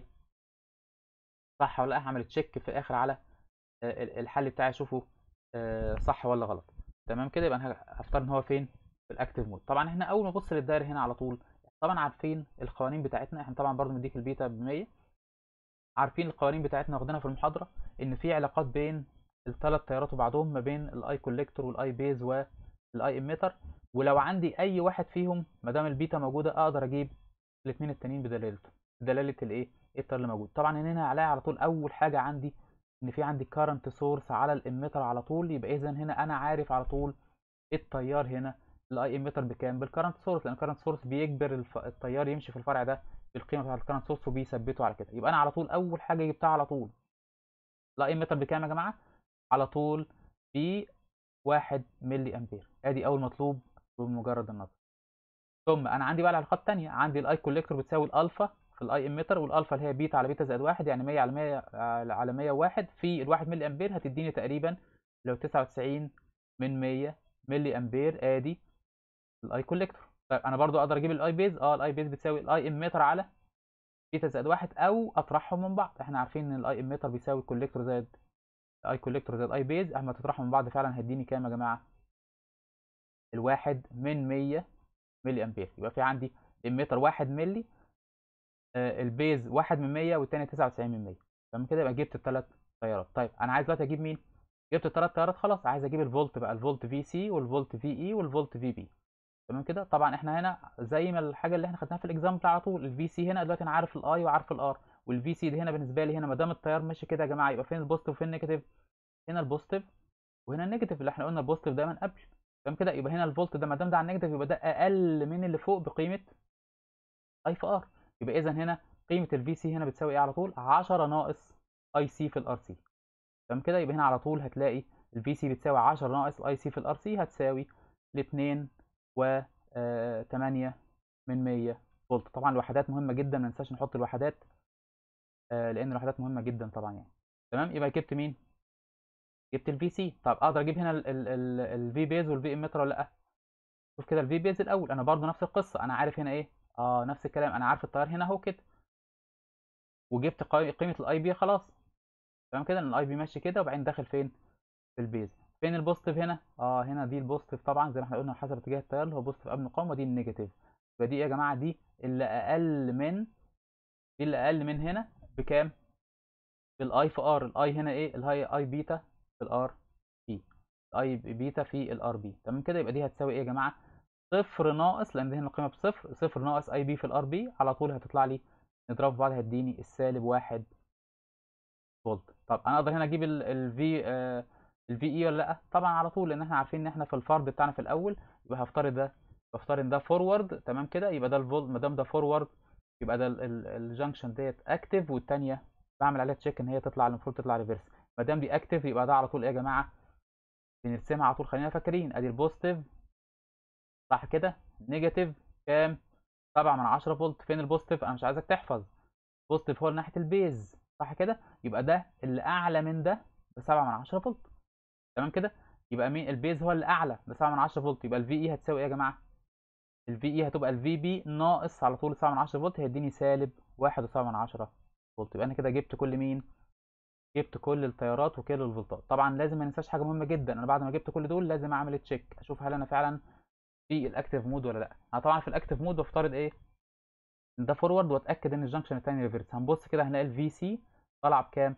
صح ولا لا هعمل تشيك في الاخر على الحل بتاعي اشوفه صح ولا غلط تمام كده يبقى انا هفترض ان هو فين في الاكتيف مود طبعا احنا اول ما نبص للدايره هنا على طول طبعا عارفين القوانين بتاعتنا احنا طبعا برضو مديك البيتا ب 100 عارفين القوانين بتاعتنا واخدينها في المحاضره ان في علاقات بين الثلاث تيارات وبعضهم ما بين الاي كوليكتور والاي بيز والاي اميتر ولو عندي اي واحد فيهم ما دام البيتا موجوده اقدر اجيب الاثنين التانيين بدلالته بدلاله الايه التيار اللي موجود طبعا هنا عليا على طول اول حاجه عندي ان في عندي كارنت سورس على الاميتر على طول يبقى اذا هنا انا عارف على طول التيار هنا الاي اميتر بكام بالكارنت سورس لان الكارنت سورس بيجبر الف... التيار يمشي في الفرع ده بالقيمه بتاعه الكارنت سورس وبيثبته على كده يبقى انا على طول اول حاجه جبتها على طول الاي اميتر بكام يا جماعه على طول ب 1 ملي امبير ادي اول مطلوب بمجرد النظر ثم انا عندي بقى العلاقات الثانيه عندي الاي كوليكتور بتساوي الالفا في الاي اميتر والالفا اللي هي بيتا على بيتا زائد واحد يعني 100 على 100 على 101 في ال 1 ملي امبير هتديني تقريبا لو 99 من 100 ملي امبير ادي الاي كوليكتور طيب انا برضو اقدر اجيب الاي بيز اه الاي بيز بتساوي الاي اميتر على بيتا زائد واحد او اطرحهم من بعض احنا عارفين ان الاي اميتر بيساوي الكوليكتور زائد اي كوليكتور زائد اي بيز اما تطرحهم من بعض فعلا هيديني كام يا جماعه الواحد من 100 ملي امبير يبقى في عندي اميتر 1 ملي آه البيز 1 من 100 والتاني 99 من 100 تمام كده يبقى جبت الثلاث تيارات طيب انا عايز دلوقتي اجيب مين جبت الثلاث تيارات خلاص عايز اجيب الفولت بقى الفولت في سي والفولت في اي والفولت في بي تمام كده طبعا احنا هنا زي ما الحاجه اللي احنا خدناها في الاكزامبل على طول الفي سي هنا دلوقتي انا عارف الاي وعارف الار والفي سي دي هنا بالنسبه لي هنا ما دام التيار ماشي كده يا جماعه يبقى فين البوزيتيف وفين النيجاتيف هنا البوزيتيف وهنا النيجاتيف اللي احنا قلنا البوزيتيف دايما قبل تمام كده يبقى هنا الفولت ده ما دام ده على النيجاتيف يبقى ده اقل من اللي فوق بقيمه اي في ار يبقى اذا هنا قيمه الفي سي هنا بتساوي ايه على طول 10 ناقص اي سي في الار سي تمام كده يبقى هنا على طول هتلاقي الفي سي بتساوي 10 ناقص الاي سي في الار سي هتساوي ال 2 و 8 من 100 فولت طبعا الوحدات مهمه جدا ما ننساش نحط الوحدات لان الوحدات مهمه جدا طبعا يعني تمام يبقى جبت مين جبت الفي سي طب اقدر اجيب هنا الفي بيز والفي امتر ولا لا شوف كده الفي بيز الاول انا برضو نفس القصه انا عارف هنا ايه اه نفس الكلام انا عارف التيار هنا اهو كده وجبت قيمه الاي بي خلاص تمام كده ان الاي بي ماشي كده وبعدين داخل فين في البيز فين البوزيتيف هنا اه هنا دي البوزيتيف طبعا زي ما احنا قلنا حسب اتجاه التيار اللي هو بوزيتيف قبل المقاومه ودي النيجاتيف يبقى دي يا جماعه دي اللي اقل من دي اللي اقل من هنا بكام بالاي في ار الاي هنا ايه الهاي اي بيتا في الار بي اي بيتا في الار بي تمام كده يبقى دي هتساوي ايه يا جماعه صفر ناقص لان دي هنا القيمه بصفر صفر ناقص اي بي في الار بي على طول هتطلع لي نضرب في بعض هتديني السالب واحد فولت طب انا اقدر هنا اجيب الفي الفي اي ولا لا طبعا على طول لان احنا عارفين ان احنا في الفرض بتاعنا في الاول يبقى هفترض ده بفترض ان ده فورورد تمام كده يبقى ده الفولت ما دام ده فورورد يبقى ده الجنكشن ديت اكتف والثانيه بعمل عليها تشيك ان هي تطلع المفروض تطلع ريفرس ما دام دي اكتف يبقى ده على طول ايه يا جماعه بنرسمها على طول خلينا فاكرين ادي البوزيتيف صح كده نيجاتيف كام 7 من 10 فولت فين البوزيتيف انا مش عايزك تحفظ بوزيتيف هو ناحيه البيز صح كده يبقى ده اللي اعلى من ده ب 7 من 10 فولت تمام كده يبقى مين البيز هو اللي اعلى ب 7 من 10 فولت يبقى الفي اي هتساوي ايه يا جماعه الفي اي هتبقى الفي بي ناقص على طول 7 من 10 فولت هيديني سالب 1.7 من 10 فولت يبقى انا كده جبت كل مين جبت كل التيارات وكل الفولتات طبعا لازم ما ننساش حاجه مهمه جدا انا بعد ما جبت كل دول لازم اعمل تشيك اشوف هل انا فعلا في الاكتيف مود ولا لا انا طبعا في الاكتيف مود بفترض ايه ان ده فورورد واتاكد ان الجنكشن الثاني ريفرس هنبص كده هنلاقي الفي سي طالعه بكام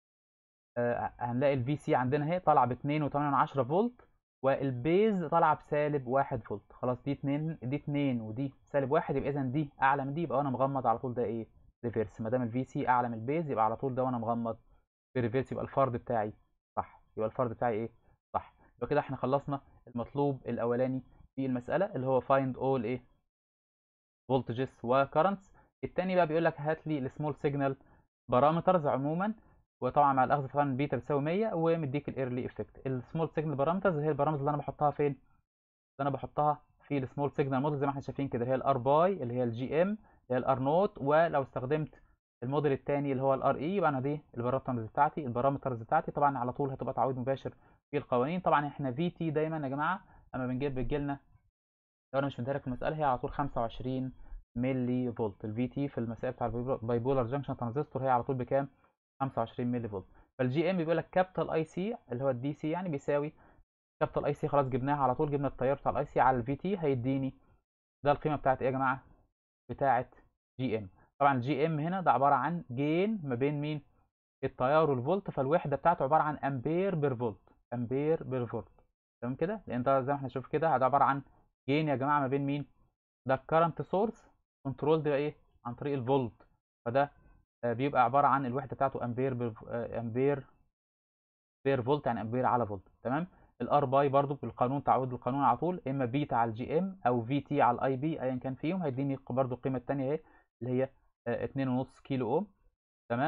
آه هنلاقي الفي سي عندنا اهي طالعه ب 2.8 فولت والبيز طالعه بسالب 1 فولت خلاص دي 2 دي 2 ودي سالب 1 يبقى اذا دي اعلى من دي يبقى انا مغمض على طول ده ايه ريفرس ما دام الفي سي اعلى من البيز يبقى على طول ده وانا مغمض في ريفرس يبقى الفرض بتاعي صح يبقى الفرض بتاعي ايه صح يبقى كده احنا خلصنا المطلوب الاولاني في المساله اللي هو find all ايه voltages وكرنتس التاني بقى بيقول لك هات لي السمول سيجنال بارامترز عموما وطبعا مع الاخذ طبعا بيتا بتساوي 100 ومديك الايرلي افكت السمول سيجنال بارامترز هي البارامترز اللي انا بحطها فين اللي انا بحطها في السمول سيجنال موديل زي ما احنا شايفين كده هي الار باي اللي هي الجي ام اللي هي الار نوت ولو استخدمت الموديل الثاني اللي هو الار اي يبقى انا دي البارامترز بتاعتي البارامترز بتاعتي طبعا على طول هتبقى تعويض مباشر في القوانين طبعا احنا في تي دايما يا جماعه اما بنجيب بتجيلنا لو انا مش مديلك المساله هي على طول 25 ملي فولت الفي تي في المسائل بتاع البايبولار جنكشن ترانزستور هي على طول بكام 25 ملي فولت فالجي ام بيقول لك كابيتال اي سي اللي هو الدي سي يعني بيساوي كابيتال اي سي خلاص جبناها على طول جبنا التيار بتاع الاي سي على الفي تي هيديني ده القيمه بتاعت ايه يا جماعه بتاعت جي ام طبعا الجي ام هنا ده عباره عن جين ما بين مين التيار والفولت فالوحده بتاعته عباره عن امبير بير فولت امبير بير فولت تمام كده لان ده زي ما احنا شوف كده ده عباره عن جين يا جماعه ما بين مين ده الكرنت سورس كنترول ده ايه عن طريق الفولت فده بيبقى عباره عن الوحده بتاعته امبير بير امبير بير فولت يعني امبير على فولت تمام الار باي برضو بالقانون تعويض القانون على طول اما بيتا على الجي ام او في تي على الاي بي ايا كان فيهم هيديني برضو القيمه الثانيه اهي اللي هي 2.5 كيلو اوم تمام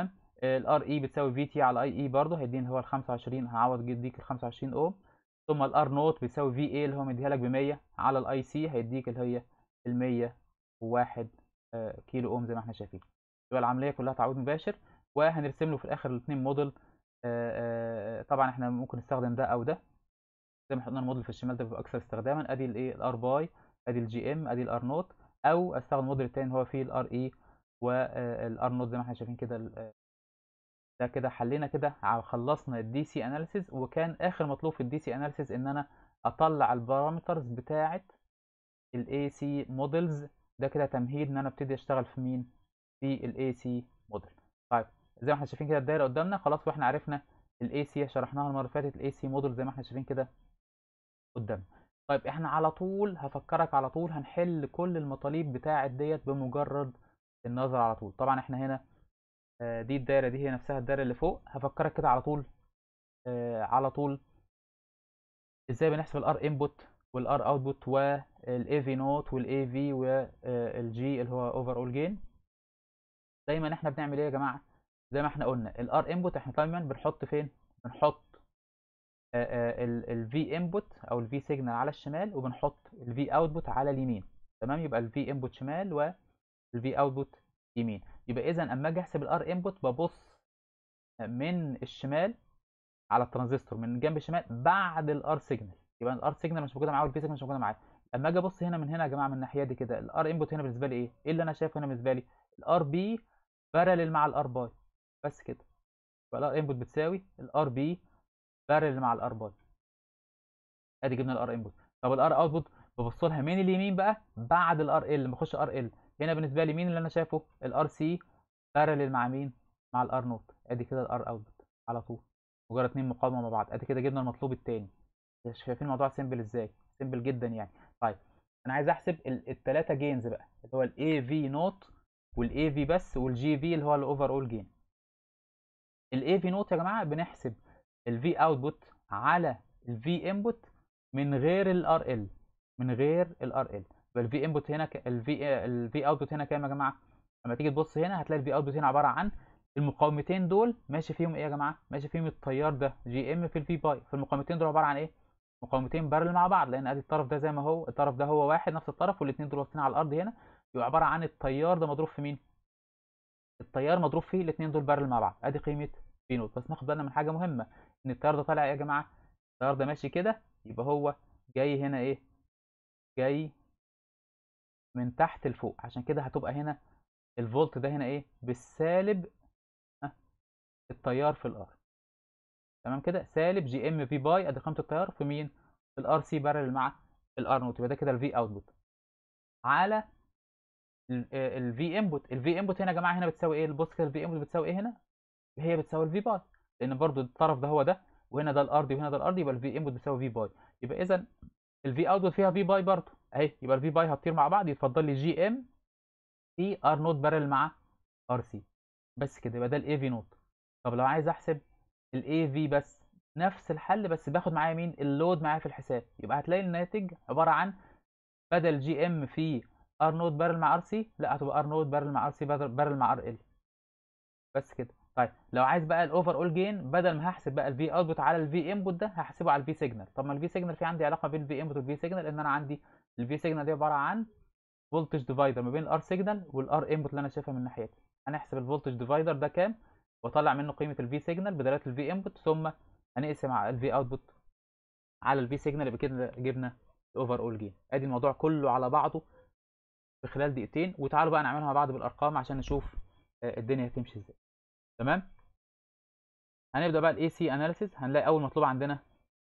الار اي بتساوي في تي على اي اي برضه هيديني هو ال 25 هعوض يديك ال 25 اوم ثم الار نوت بتساوي في اي اللي هو مديها لك ب 100 على الاي سي هيديك اللي هي ال 101 كيلو اوم زي ما احنا شايفين يبقى العمليه كلها تعويض مباشر وهنرسم له في الاخر الاثنين موديل طبعا احنا ممكن نستخدم ده او ده زي ما قلنا الموديل في الشمال ده بيبقى اكثر استخداما ادي الايه الار باي ادي الجي ام ادي الار نوت او استخدم الموديل الثاني هو فيه الار اي والار نوت زي ما احنا شايفين كده ده كده حلينا كده خلصنا الدي سي اناليسيز وكان اخر مطلوب في الدي سي اناليسيز ان انا اطلع البارامترز بتاعه الاي سي موديلز ده كده تمهيد ان انا ابتدي اشتغل في مين في الاي سي موديل طيب زي ما احنا شايفين كده الدايره قدامنا خلاص واحنا عرفنا الاي سي شرحناها المره اللي فاتت الاي سي موديل زي ما احنا شايفين كده قدامنا طيب احنا على طول هفكرك على طول هنحل كل المطالب بتاعه ديت بمجرد النظر على طول طبعا احنا هنا دي الدايره دي هي نفسها الدايره اللي فوق هفكرك كده على طول على طول ازاي بنحسب الار انبوت والار اوتبوت والاي في نوت والاي في والجي اللي هو اوفر اول جين دايما احنا بنعمل ايه يا جماعه زي ما احنا قلنا الار انبوت احنا دايما بنحط فين بنحط الفي انبوت او الفي سيجنال على الشمال وبنحط الفي اوتبوت على اليمين تمام يبقى الفي انبوت شمال والفي اوتبوت يمين يبقى اذا اما اجي احسب الار انبوت ببص من الشمال على الترانزستور من جنب الشمال بعد الار سيجنال يبقى الار سيجنال مش موجوده معايا والفي سيجنال مش موجوده معايا اما اجي ابص هنا من هنا يا جماعه من الناحيه دي كده الار انبوت هنا بالنسبه لي ايه ايه اللي انا شايفه هنا بالنسبه لي الار بي بارلل مع الار باي بس كده يبقى الار انبوت بتساوي الار بي بارلل مع الار باي ادي جبنا الار انبوت طب الار اوتبوت ببص لها من اليمين بقى بعد الار ال لما اخش ار ال هنا بالنسبه لي مين اللي انا شايفه الار سي بارلل مع مين مع الار نوت ادي كده الار اوتبوت على طول مجرد اتنين مقاومه مع بعض ادي كده جبنا المطلوب التاني شايفين الموضوع سيمبل ازاي سيمبل جدا يعني طيب انا عايز احسب الثلاثه جينز بقى اللي هو الاي في نوت والاي في بس والجي في اللي هو الاوفر اول جين الاي في نوت يا جماعه بنحسب الفي اوتبوت على الفي انبوت من غير الار ال من غير الار ال يبقى الفي انبوت هنا الفي الفي اوتبوت هنا كام يا جماعه لما تيجي تبص هنا هتلاقي الفي اوتبوت هنا عباره عن المقاومتين دول ماشي فيهم ايه يا جماعه ماشي فيهم التيار ده جي ام في الفي باي فالمقاومتين دول عباره عن ايه مقاومتين بارل مع بعض لان ادي الطرف ده زي ما هو الطرف ده هو واحد نفس الطرف والاثنين دول واقفين على الارض هنا يبقى عباره عن التيار ده مضروب في مين التيار مضروب فيه الاثنين دول بارل مع بعض ادي قيمه في نوت بس ناخد بالنا من حاجه مهمه ان التيار ده طالع ايه يا جماعه التيار ده ماشي كده يبقى هو جاي هنا ايه جاي من تحت لفوق عشان كده هتبقى هنا الفولت ده هنا ايه بالسالب التيار في الار تمام كده سالب جي ام في باي ادي قيمه التيار في مين في الار سي بارل مع الار نوت يبقى ده كده الفي اوتبوت على الفي انبوت الفي انبوت هنا يا جماعه هنا بتساوي ايه البص كده الفي انبوت بتساوي ايه هنا هي بتساوي الفي باي لان برضو الطرف ده هو ده وهنا ده الار دي وهنا ده الار دي يبقى الفي انبوت بتساوي في باي يبقى اذا الفي اوتبوت فيها في باي برضو اهي يبقى الفي باي هتطير مع بعض يتفضل لي جي ام في ار نوت بارل مع ار سي بس كده يبقى ده الاي في نوت طب لو عايز احسب الاي في بس نفس الحل بس باخد معايا مين اللود معايا في الحساب يبقى هتلاقي الناتج عباره عن بدل جي ام في ار نوت بارل مع ار سي لا هتبقى ار نوت بارل مع ار سي بارل مع ار ال بس كده طيب لو عايز بقى الاوفر اول جين بدل ما هحسب بقى الفي اوتبوت على الفي انبوت ده هحسبه على الفي سيجنال طب ما الفي سيجنال في عندي علاقه بين الفي انبوت والفي سيجنال لان انا عندي الفي سيجنال دي عباره عن فولتج ديفايدر ما بين الار سيجنال والار انبوت اللي انا شايفها من ناحيتي هنحسب الفولتج ديفايدر ده كام واطلع منه قيمه الفي سيجنال بدلات الفي انبوت ثم هنقسم على الفي اوتبوت على الفي سيجنال يبقى كده جبنا الاوفر اول جين ادي الموضوع كله على بعضه في خلال دقيقتين وتعالوا بقى نعملها مع بعض بالارقام عشان نشوف الدنيا هتمشي ازاي تمام هنبدا بقى الاي سي اناليسيس هنلاقي اول مطلوب عندنا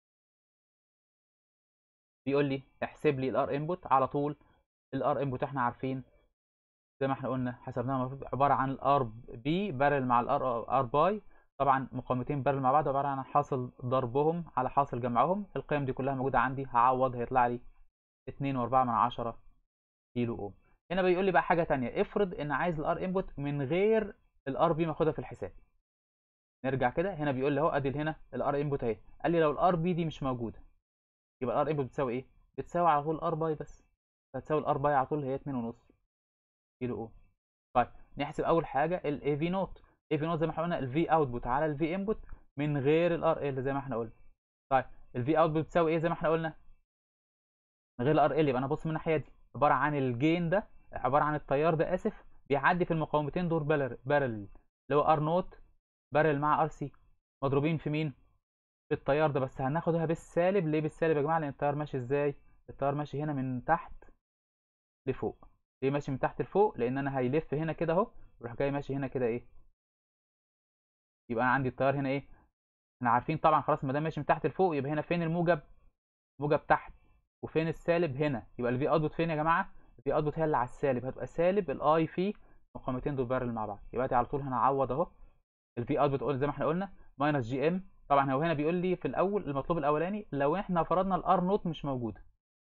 بيقول لي احسب لي الار انبوت على طول الار انبوت احنا عارفين زي ما احنا قلنا حسبناها عباره عن الار بي بارل مع الار ار باي طبعا مقاومتين بارل مع بعض عباره عن حاصل ضربهم على حاصل جمعهم القيم دي كلها موجوده عندي هعوض هيطلع لي 2.4 من عشرة كيلو اوم هنا بيقول لي بقى حاجه تانية افرض ان عايز الار انبوت من غير الار بي ماخدها في الحساب نرجع كده هنا بيقول لي اهو ادي هنا الار انبوت اهي قال لي لو الار بي دي مش موجوده يبقى الار انبوت بتساوي ايه بتساوي على طول ار باي بس هتساوي الار باي على طول هي 2.5 كيلو اوم طيب نحسب اول حاجه الاي في نوت اي في نوت زي ما احنا قلنا الفي اوتبوت على الفي انبوت من غير الار ال زي ما احنا قلنا طيب الفي اوتبوت بتساوي ايه زي ما احنا قلنا من غير الار ال يبقى انا ابص من الناحيه دي عباره عن الجين ده عباره عن التيار ده اسف بيعدي في المقاومتين دول بارل اللي هو ار نوت بارل مع ار سي مضروبين في مين في التيار ده بس هناخدها بالسالب ليه بالسالب يا جماعه لان التيار ماشي ازاي التيار ماشي هنا من تحت لفوق ليه ماشي من تحت لفوق لان انا هيلف هنا كده اهو ويروح جاي ماشي هنا كده ايه يبقى انا عندي التيار هنا ايه احنا عارفين طبعا خلاص ما دام ماشي من تحت لفوق يبقى هنا فين الموجب موجب تحت وفين السالب هنا يبقى الفي اوتبوت فين يا جماعه الفي اوتبوت هي اللي على السالب هتبقى سالب الاي في مقاومتين دول بارل مع بعض يبقى دي على طول هنعوض اهو الفي اوتبوت زي ما احنا قلنا ماينس جي ام طبعا هو هنا بيقول لي في الاول المطلوب الاولاني لو احنا فرضنا الار نوت مش موجوده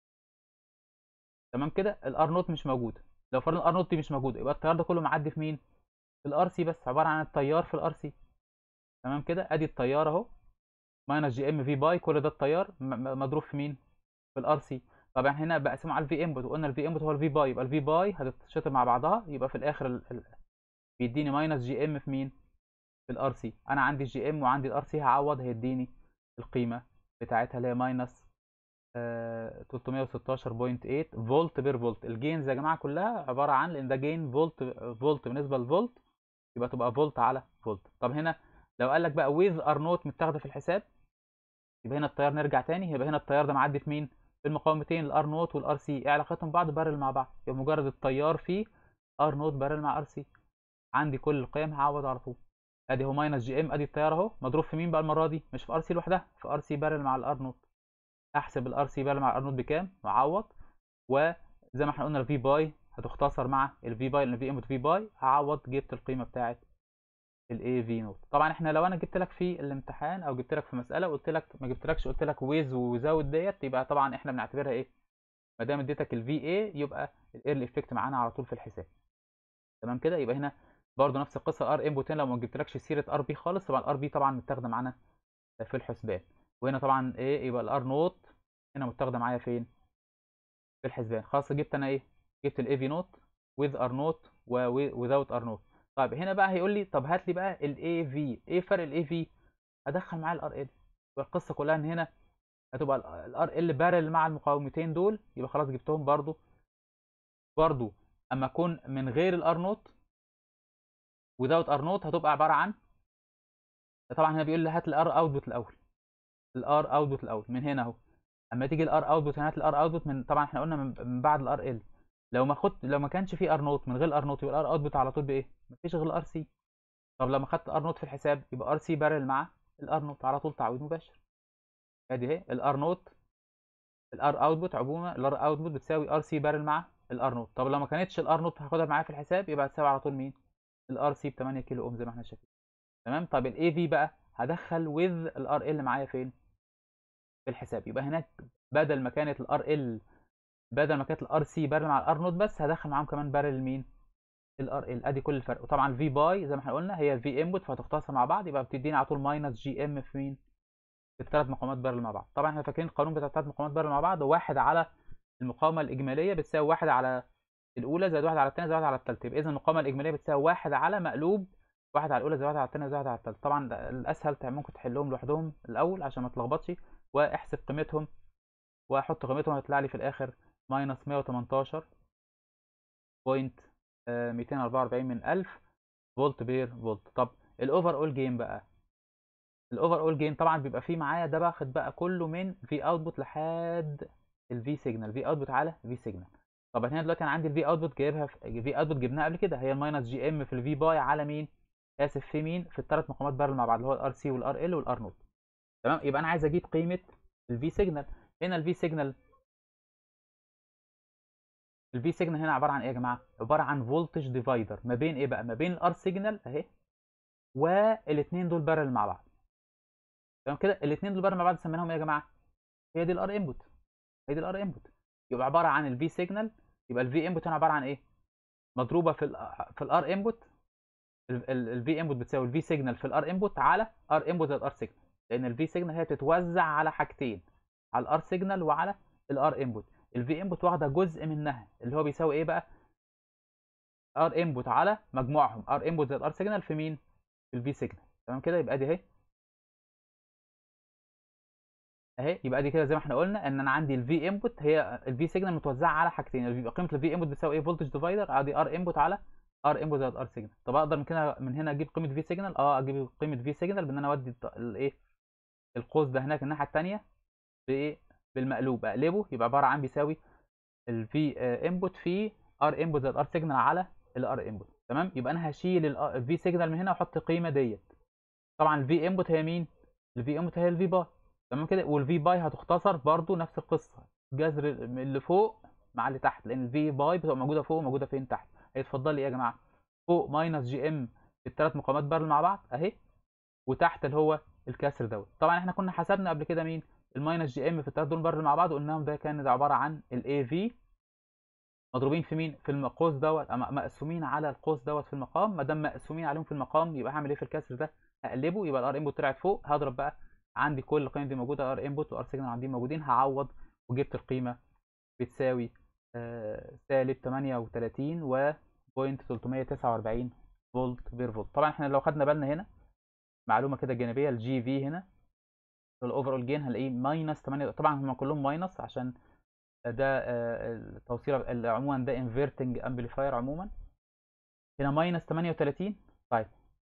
تمام كده الار نوت مش موجوده لو فرضنا الار نوت دي مش موجوده يبقى التيار ده كله معدي في مين في الار سي بس عباره عن التيار في الار سي تمام كده ادي التيار اهو ماينس جي ام في باي كل ده التيار مضروب في مين في الار سي طبعا هنا بقسمه على الفي انبوت وقلنا الفي انبوت هو الفي باي يبقى الفي باي هتتشطب مع بعضها يبقى في الاخر ال... ال... بيديني ماينس جي ام في مين في الار سي انا عندي الجي ام وعندي الار سي هعوض هيديني القيمه بتاعتها اللي هي ماينس 316.8 فولت بير فولت الجينز يا جماعه كلها عباره عن لان ده جين فولت فولت بالنسبه لفولت يبقى تبقى فولت على فولت طب هنا لو قال لك بقى ويز ار نوت متاخده في الحساب يبقى هنا التيار نرجع تاني يبقى هنا التيار ده معدي في مين في المقاومتين الار نوت والار سي ايه علاقتهم ببعض بارل مع بعض يبقى مجرد التيار فيه ار نوت بارل مع ار سي عندي كل القيم هعوض على طول ادي هو ماينس جي ام ادي التيار اهو مضروب في مين بقى المره دي مش في ار سي لوحدها في ار سي بارل مع الار نوت احسب الار سي بارل مع الار نوت بكام واعوض وزي ما احنا قلنا الفي باي هتختصر مع الفي باي لان الفي انبوت في باي هعوض جبت القيمه بتاعه الاي في نوت طبعا احنا لو انا جبت لك في الامتحان او جبت لك في مساله قلت لك ما جبتلكش قلت لك ويز وزود ديت يبقى طبعا احنا بنعتبرها ايه ما دام اديتك الفي اي يبقى الايرلي افكت معانا على طول في الحساب تمام كده يبقى هنا برضه نفس القصه ار انبوت هنا لو ما جبتلكش سيره ار بي خالص طبعا الار بي طبعا متاخده معانا في الحسبان وهنا طبعا ايه يبقى الار نوت هنا متاخده معايا فين في الحسبان خلاص جبت انا ايه جبت الاي في نوت with ار نوت without ار نوت طيب هنا بقى هيقول لي طب هات لي بقى الاي في ايه فرق الاي في ادخل معاه الار ال والقصه كلها ان هنا هتبقى الار ال بارل مع المقاومتين دول يبقى خلاص جبتهم برضو برضو اما اكون من غير الار نوت without ار نوت هتبقى عباره عن طبعا هنا بيقول لي هات الار اوتبوت الاول الار اوتبوت الاول من هنا اهو اما تيجي الار اوتبوت هنا هات الار اوتبوت من طبعا احنا قلنا من بعد الار ال لو ما خدت لو ما كانش في ار نوت من غير الار نوت يبقى الار اوتبوت على طول بايه مفيش غير الار سي طب لما خدت ار نوت في الحساب يبقى ار سي بارل مع الار نوت على طول تعويض مباشر ادي اهي الار نوت الار اوتبوت عموما الار اوتبوت بتساوي ار سي بارل مع الار نوت طب لو ما كانتش الار نوت هاخدها معايا في الحساب يبقى هتساوي على طول مين الار سي ب 8 كيلو اوم زي ما احنا شايفين تمام طب الاي في بقى هدخل وذ الار ال معايا فين في الحساب يبقى هناك بدل ما كانت الار ال بدل ما كانت الار سي بارل مع الار نوت بس هدخل معاهم كمان بارل مين الار ال ادي كل الفرق وطبعا الفي باي زي ما احنا قلنا هي الفي انبوت فهتختصر مع بعض يبقى بتديني على طول ماينس جي ام في مين في الثلاث مقاومات بارل مع بعض طبعا احنا فاكرين القانون بتاع الثلاث مقاومات بارل مع بعض واحد على المقاومه الاجماليه بتساوي واحد على الاولى زائد واحد على الثانيه زائد واحد على الثالثه يبقى اذا المقاومه الاجماليه بتساوي واحد على مقلوب واحد على الاولى زائد واحد على الثانيه زائد واحد على الثالثه طبعا الاسهل ممكن تحلهم لوحدهم الاول عشان ما تلخبطش واحسب قيمتهم واحط قيمتهم هتطلع لي في الاخر ماينس 118 بوينت 244 من 1000 فولت بير فولت طب الاوفر اول جيم بقى الاوفر اول جيم طبعا بيبقى فيه معايا ده باخد بقى كله من في اوتبوت لحد الفي سيجنال في اوتبوت على في سيجنال طب هنا دلوقتي انا عندي الفي اوتبوت جايبها في في اوتبوت جبناها قبل كده هي الماينس جي ام في الفي باي على مين اسف في مين في الثلاث مقاومات بارل مع بعض اللي هو الار سي والار ال والار نوت تمام يبقى انا عايز اجيب قيمه الفي سيجنال هنا الفي سيجنال الفي سيجنال هنا عباره عن ايه يا جماعه عباره عن فولتج ديفايدر ما بين ايه بقى ما بين الار سيجنال اهي والاثنين دول بارل مع بعض تمام كده الاثنين دول بارل مع بعض سميناهم ايه يا جماعه هي دي الار انبوت هي دي الار انبوت يبقى عباره عن الفي سيجنال يبقى الفي انبوت هنا عباره عن ايه مضروبه في ال في الار انبوت الفي انبوت بتساوي الفي سيجنال في الار انبوت على ار انبوت زائد ار سيجنال لان الفي سيجنال هي بتتوزع على حاجتين على الار سيجنال وعلى الار انبوت الفي انبوت واخده جزء منها اللي هو بيساوي ايه بقى ار انبوت على مجموعهم ار انبوت زائد ار سيجنال في مين في الفي سيجنال تمام كده يبقى دي اهي اهي يبقى دي كده زي ما احنا قلنا ان انا عندي الفي انبوت هي الفي سيجنال متوزعه على حاجتين يبقى قيمه الفي انبوت بتساوي ايه فولتج ديفايدر ادي ار انبوت على ار انبوت زائد ار سيجنال طب اقدر من كده من هنا اجيب قيمه في سيجنال اه اجيب قيمه في سيجنال بان انا اودي الايه القوس ده هناك الناحيه الثانيه بايه بالمقلوب اقلبه يبقى عباره عن بيساوي الفي انبوت في ار انبوت زائد ار سيجنال على الار انبوت تمام يبقى انا هشيل الفي سيجنال من هنا واحط القيمه ديت طبعا الفي انبوت هي مين الفي انبوت هي الفي باي تمام كده والفي باي هتختصر برضو نفس القصه جذر اللي فوق مع اللي تحت لان الفي باي بتبقى موجوده فوق وموجوده فين تحت هيتفضل لي ايه يا جماعه فوق ماينس جي ام الثلاث مقاومات بارل مع بعض اهي وتحت اللي هو الكسر دوت طبعا احنا كنا حسبنا قبل كده مين الماينس جي ام في الثلاث دول بارل مع بعض وقلناهم ده كان عباره عن الاي في مضروبين في مين في القوس دوت مقسومين على القوس دوت في المقام ما دام مقسومين عليهم في المقام يبقى هعمل ايه في الكسر ده هقلبه يبقى الار انبوت طلعت فوق هضرب بقى عندي كل القيم دي موجوده ار انبوت وار سيجنال عندي موجودين هعوض وجبت القيمه بتساوي آه سالب 38 و بوينت 349 فولت بير فولت طبعا احنا لو خدنا بالنا هنا معلومه كده جانبيه الجي في هنا الاوفرول جين هنلاقيه ماينس 8 طبعا هم كلهم ماينس عشان ده التوصيل عموما ده انفيرتنج امبليفاير عموما هنا ماينس 38 طيب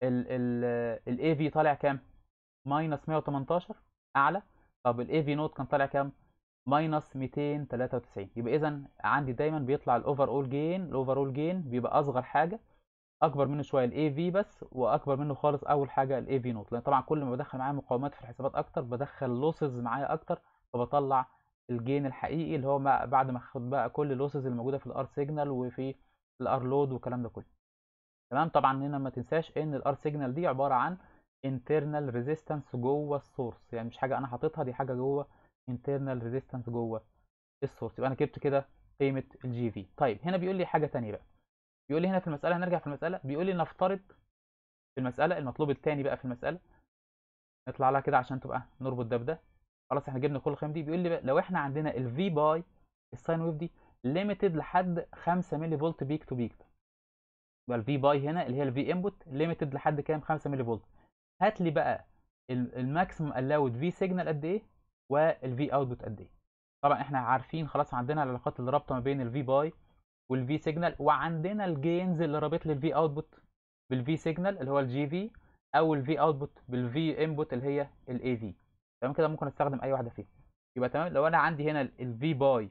الاي في طالع كام ماينس 118 اعلى طب الاي في نوت كان طالع كام ماينس 293 يبقى اذا عندي دايما بيطلع الاوفر اول جين الاوفر اول جين بيبقى اصغر حاجه اكبر منه شويه الاي في بس واكبر منه خالص اول حاجه الاي في نوت لان طبعا كل ما بدخل معايا مقاومات في الحسابات اكتر بدخل لوسز معايا اكتر فبطلع الجين الحقيقي اللي هو بعد ما اخد بقى كل اللوسز اللي موجوده في الار سيجنال وفي الار لود والكلام ده كله تمام طبعا هنا ما تنساش ان الار سيجنال دي عباره عن internal resistance جوه السورس يعني مش حاجه انا حاططها دي حاجه جوه internal resistance جوه السورس يبقى انا جبت كده قيمه الجي في طيب هنا بيقول لي حاجه ثانيه بقى بيقول لي هنا في المساله هنرجع في المساله بيقول لي نفترض في المساله المطلوب الثاني بقى في المساله نطلع لها كده عشان تبقى نربط ده بده خلاص احنا جبنا كل القيم دي بيقول لي بقى لو احنا عندنا الفي باي الساين ويف دي ليميتد لحد 5 ملي فولت بيك تو بيك يبقى الفي باي هنا اللي هي الفي انبوت ليميتد لحد كام 5 ملي فولت هات لي بقى الماكسيمم الاود في سيجنال قد ايه والفي اوتبوت قد ايه طبعا احنا عارفين خلاص عندنا العلاقات اللي رابطه ما بين الفي باي والفي سيجنال وعندنا الجينز اللي رابط لي الفي اوتبوت بالفي سيجنال اللي هو الجي في او الفي اوتبوت بالفي انبوت اللي هي الاي في تمام كده ممكن استخدم اي واحده فيهم يبقى تمام لو انا عندي هنا الفي باي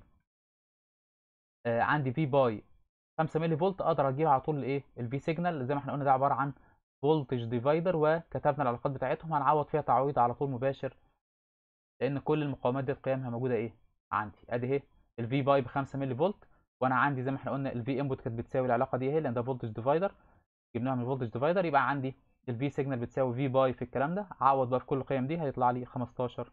آه عندي في باي 5 ملي فولت اقدر اجيب على طول الايه الفي سيجنال زي ما احنا قلنا ده عباره عن فولتج ديفايدر وكتبنا العلاقات بتاعتهم هنعوض فيها تعويض على طول مباشر لان كل المقاومات دي قيمها موجوده ايه عندي ادي اهي الفي باي ب 5 ملي فولت وانا عندي زي ما احنا قلنا الفي انبوت كانت بتساوي العلاقه دي اهي لان ده فولتج ديفايدر جبناها من الفولتج ديفايدر يبقى عندي الفي سيجنال بتساوي في باي في الكلام ده اعوض بقى في كل القيم دي هيطلع لي 15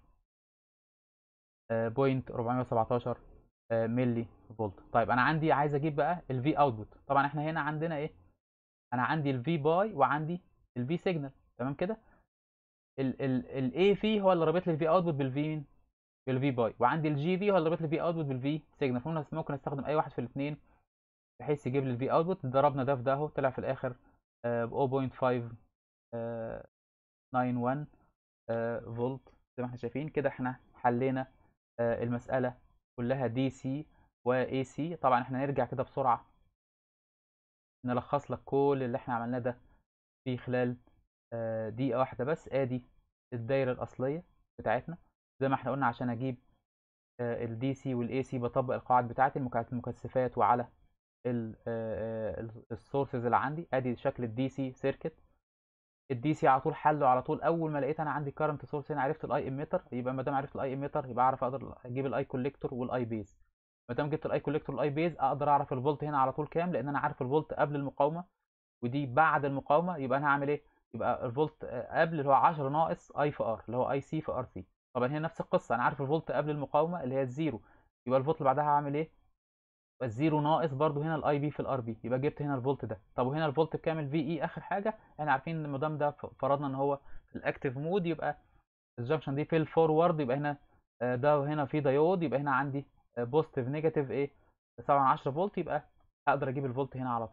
بوينت 417 ملي فولت طيب انا عندي عايز اجيب بقى الفي اوتبوت طبعا احنا هنا عندنا ايه انا عندي الفي باي وعندي الفي سيجنال تمام كده الاي في هو اللي رابط لي الفي اوتبوت بالفي بالفي باي وعندي الجي في هو اللي رابط لي الفي اوتبوت بالفي سيجنال فممكن استخدم اي واحد في الاثنين بحيث يجيب لي الفي اوتبوت ضربنا ده في ده اهو طلع في الاخر ب 0.591 فولت زي ما احنا شايفين كده احنا حلينا المساله كلها دي سي واي سي طبعا احنا نرجع كده بسرعه نلخص لك كل اللي احنا عملناه ده في خلال دقيقه واحده بس ادي الدايره الاصليه بتاعتنا زي ما احنا قلنا عشان اجيب الدي سي والاي سي بطبق القواعد بتاعتي المكثفات وعلى السورسز اللي عندي ادي شكل الدي سي سيركت الدي سي على طول حله على طول اول ما لقيت انا عندي كارنت سورس هنا عرفت الاي اميتر يبقى ما دام عرفت الاي اميتر يبقى اعرف اقدر اجيب الاي كوليكتور والاي بيز ما دام جبت الاي كوليكتور والاي بيز اقدر اعرف الفولت هنا على طول كام لان انا عارف الفولت قبل المقاومه ودي بعد المقاومه يبقى انا هعمل ايه يبقى الفولت قبل اللي هو 10 ناقص اي في ار اللي هو اي سي في ار سي طبعا هنا نفس القصه انا عارف الفولت قبل المقاومه اللي هي الزيرو يبقى الفولت اللي بعدها هعمل ايه يبقى الزيرو ناقص برضو هنا الاي بي في الار بي يبقى جبت هنا الفولت ده طب وهنا الفولت بكام الفي اي اخر حاجه احنا عارفين ان ما دام ده فرضنا ان هو في الاكتيف مود يبقى الجنكشن دي في الفورورد يبقى هنا ده هنا في دايود يبقى هنا عندي بوزيتيف نيجاتيف ايه 7 10 فولت يبقى اقدر اجيب الفولت هنا على طول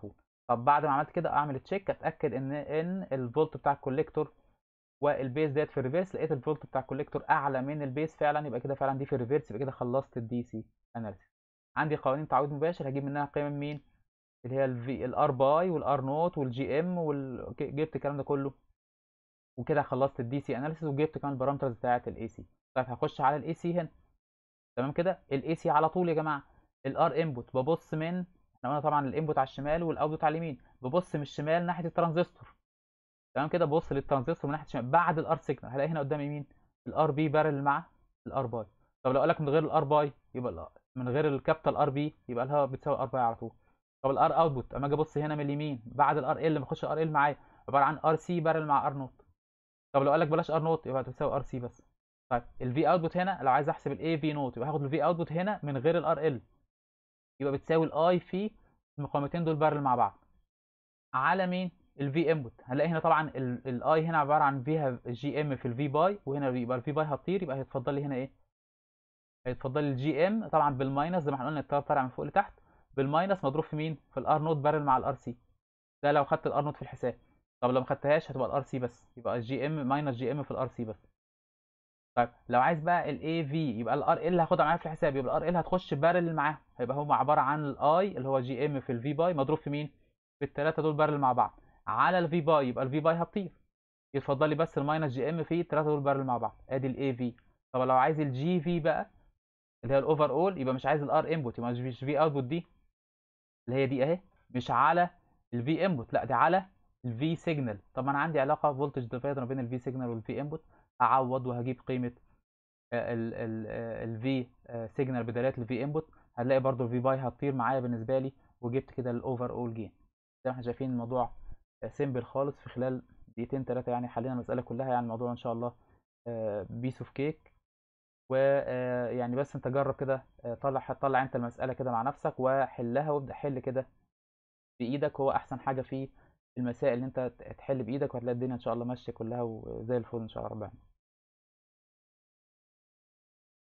طب بعد ما عملت كده اعمل تشيك اتاكد ان ان الفولت بتاع الكوليكتور والبيز ديت في الريفيرس لقيت الفولت بتاع الكوليكتور اعلى من البيز فعلا يبقى كده فعلا دي في الريفيرس يبقى كده خلصت الدي سي اناليسيس عندي قوانين تعويض مباشر هجيب منها قيم مين اللي هي الفي الار باي والار نوت والجي ام وجبت الكلام ده كله وكده خلصت الدي سي اناليسيس وجبت كمان البارامترز بتاعه الاي سي طيب هخش على الاي سي هنا تمام كده الاي سي على طول يا جماعه الار انبوت ببص من احنا قلنا طبعا الانبوت على الشمال والاوتبوت على اليمين ببص من الشمال ناحيه الترانزستور تمام كده ببص للترانزستور من ناحيه الشمال بعد الار سيجنال هلاقي هنا قدامي مين الار بي بارل مع الار باي طب لو قال لك من غير الار باي يبقى من غير الكابيتال ار بي يبقى الها بتساوي ار باي على طول طب الار اوتبوت اما اجي ابص هنا من اليمين بعد الار ال ما اخش ار ال معايا عباره عن ار سي بارل مع ار نوت طب لو قال لك بلاش ار نوت يبقى هتساوي ار سي بس طيب الفي اوتبوت هنا لو عايز احسب الاي في نوت يبقى هاخد الفي اوتبوت هنا من غير الار ال يبقى بتساوي الاي في المقاومتين دول بارل مع بعض على مين الفي انبوت هنلاقي هنا طبعا الاي هنا عباره عن فيها جي ام في الفي باي وهنا يبقى الفي باي هتطير يبقى هيتفضل لي هنا ايه هيتفضل لي الجي ام طبعا بالماينس زي ما احنا قلنا التيار طالع من فوق لتحت بالماينس مضروب في مين في الار نوت بارل مع الار سي ده لو خدت الار نوت في الحساب طب لو ما خدتهاش هتبقى الار سي بس يبقى الجي ام ماينس جي ام في الار سي بس طيب لو عايز بقى الاي في يبقى الار ال هاخدها معايا في الحساب يبقى الار ال هتخش بارل معاها هيبقى هو عباره عن الاي اللي هو جي ام في الفي باي مضروب في مين في الثلاثه دول بارل مع بعض على الفي باي يبقى الفي باي هتطير يتفضل لي بس الماينس جي ام في الثلاثه دول بارل مع بعض ادي الاي في طب لو عايز الجي في بقى اللي هي الاوفر اول يبقى مش عايز الار انبوت يبقى مش في اوتبوت دي اللي هي دي اهي مش على الفي انبوت لا دي على الفي سيجنال طب انا عندي علاقه فولتج ديفايدر ما بين الفي سيجنال والفي انبوت هعوض وهجيب قيمه الفي سيجنال بدلاله الفي انبوت هنلاقي برضو الفي باي هتطير معايا بالنسبه لي وجبت كده الاوفر اول جين زي ما احنا شايفين الموضوع سيمبل خالص في خلال دقيقتين ثلاثه يعني حلينا المساله كلها يعني الموضوع ان شاء الله بيس اوف كيك ويعني بس انت جرب كده طلع طلع انت المساله كده مع نفسك وحلها وابدا حل كده بايدك هو احسن حاجه في المسائل اللي انت تحل بايدك وهتلاقي الدنيا ان شاء الله ماشيه كلها وزي الفل ان شاء الله رب العالمين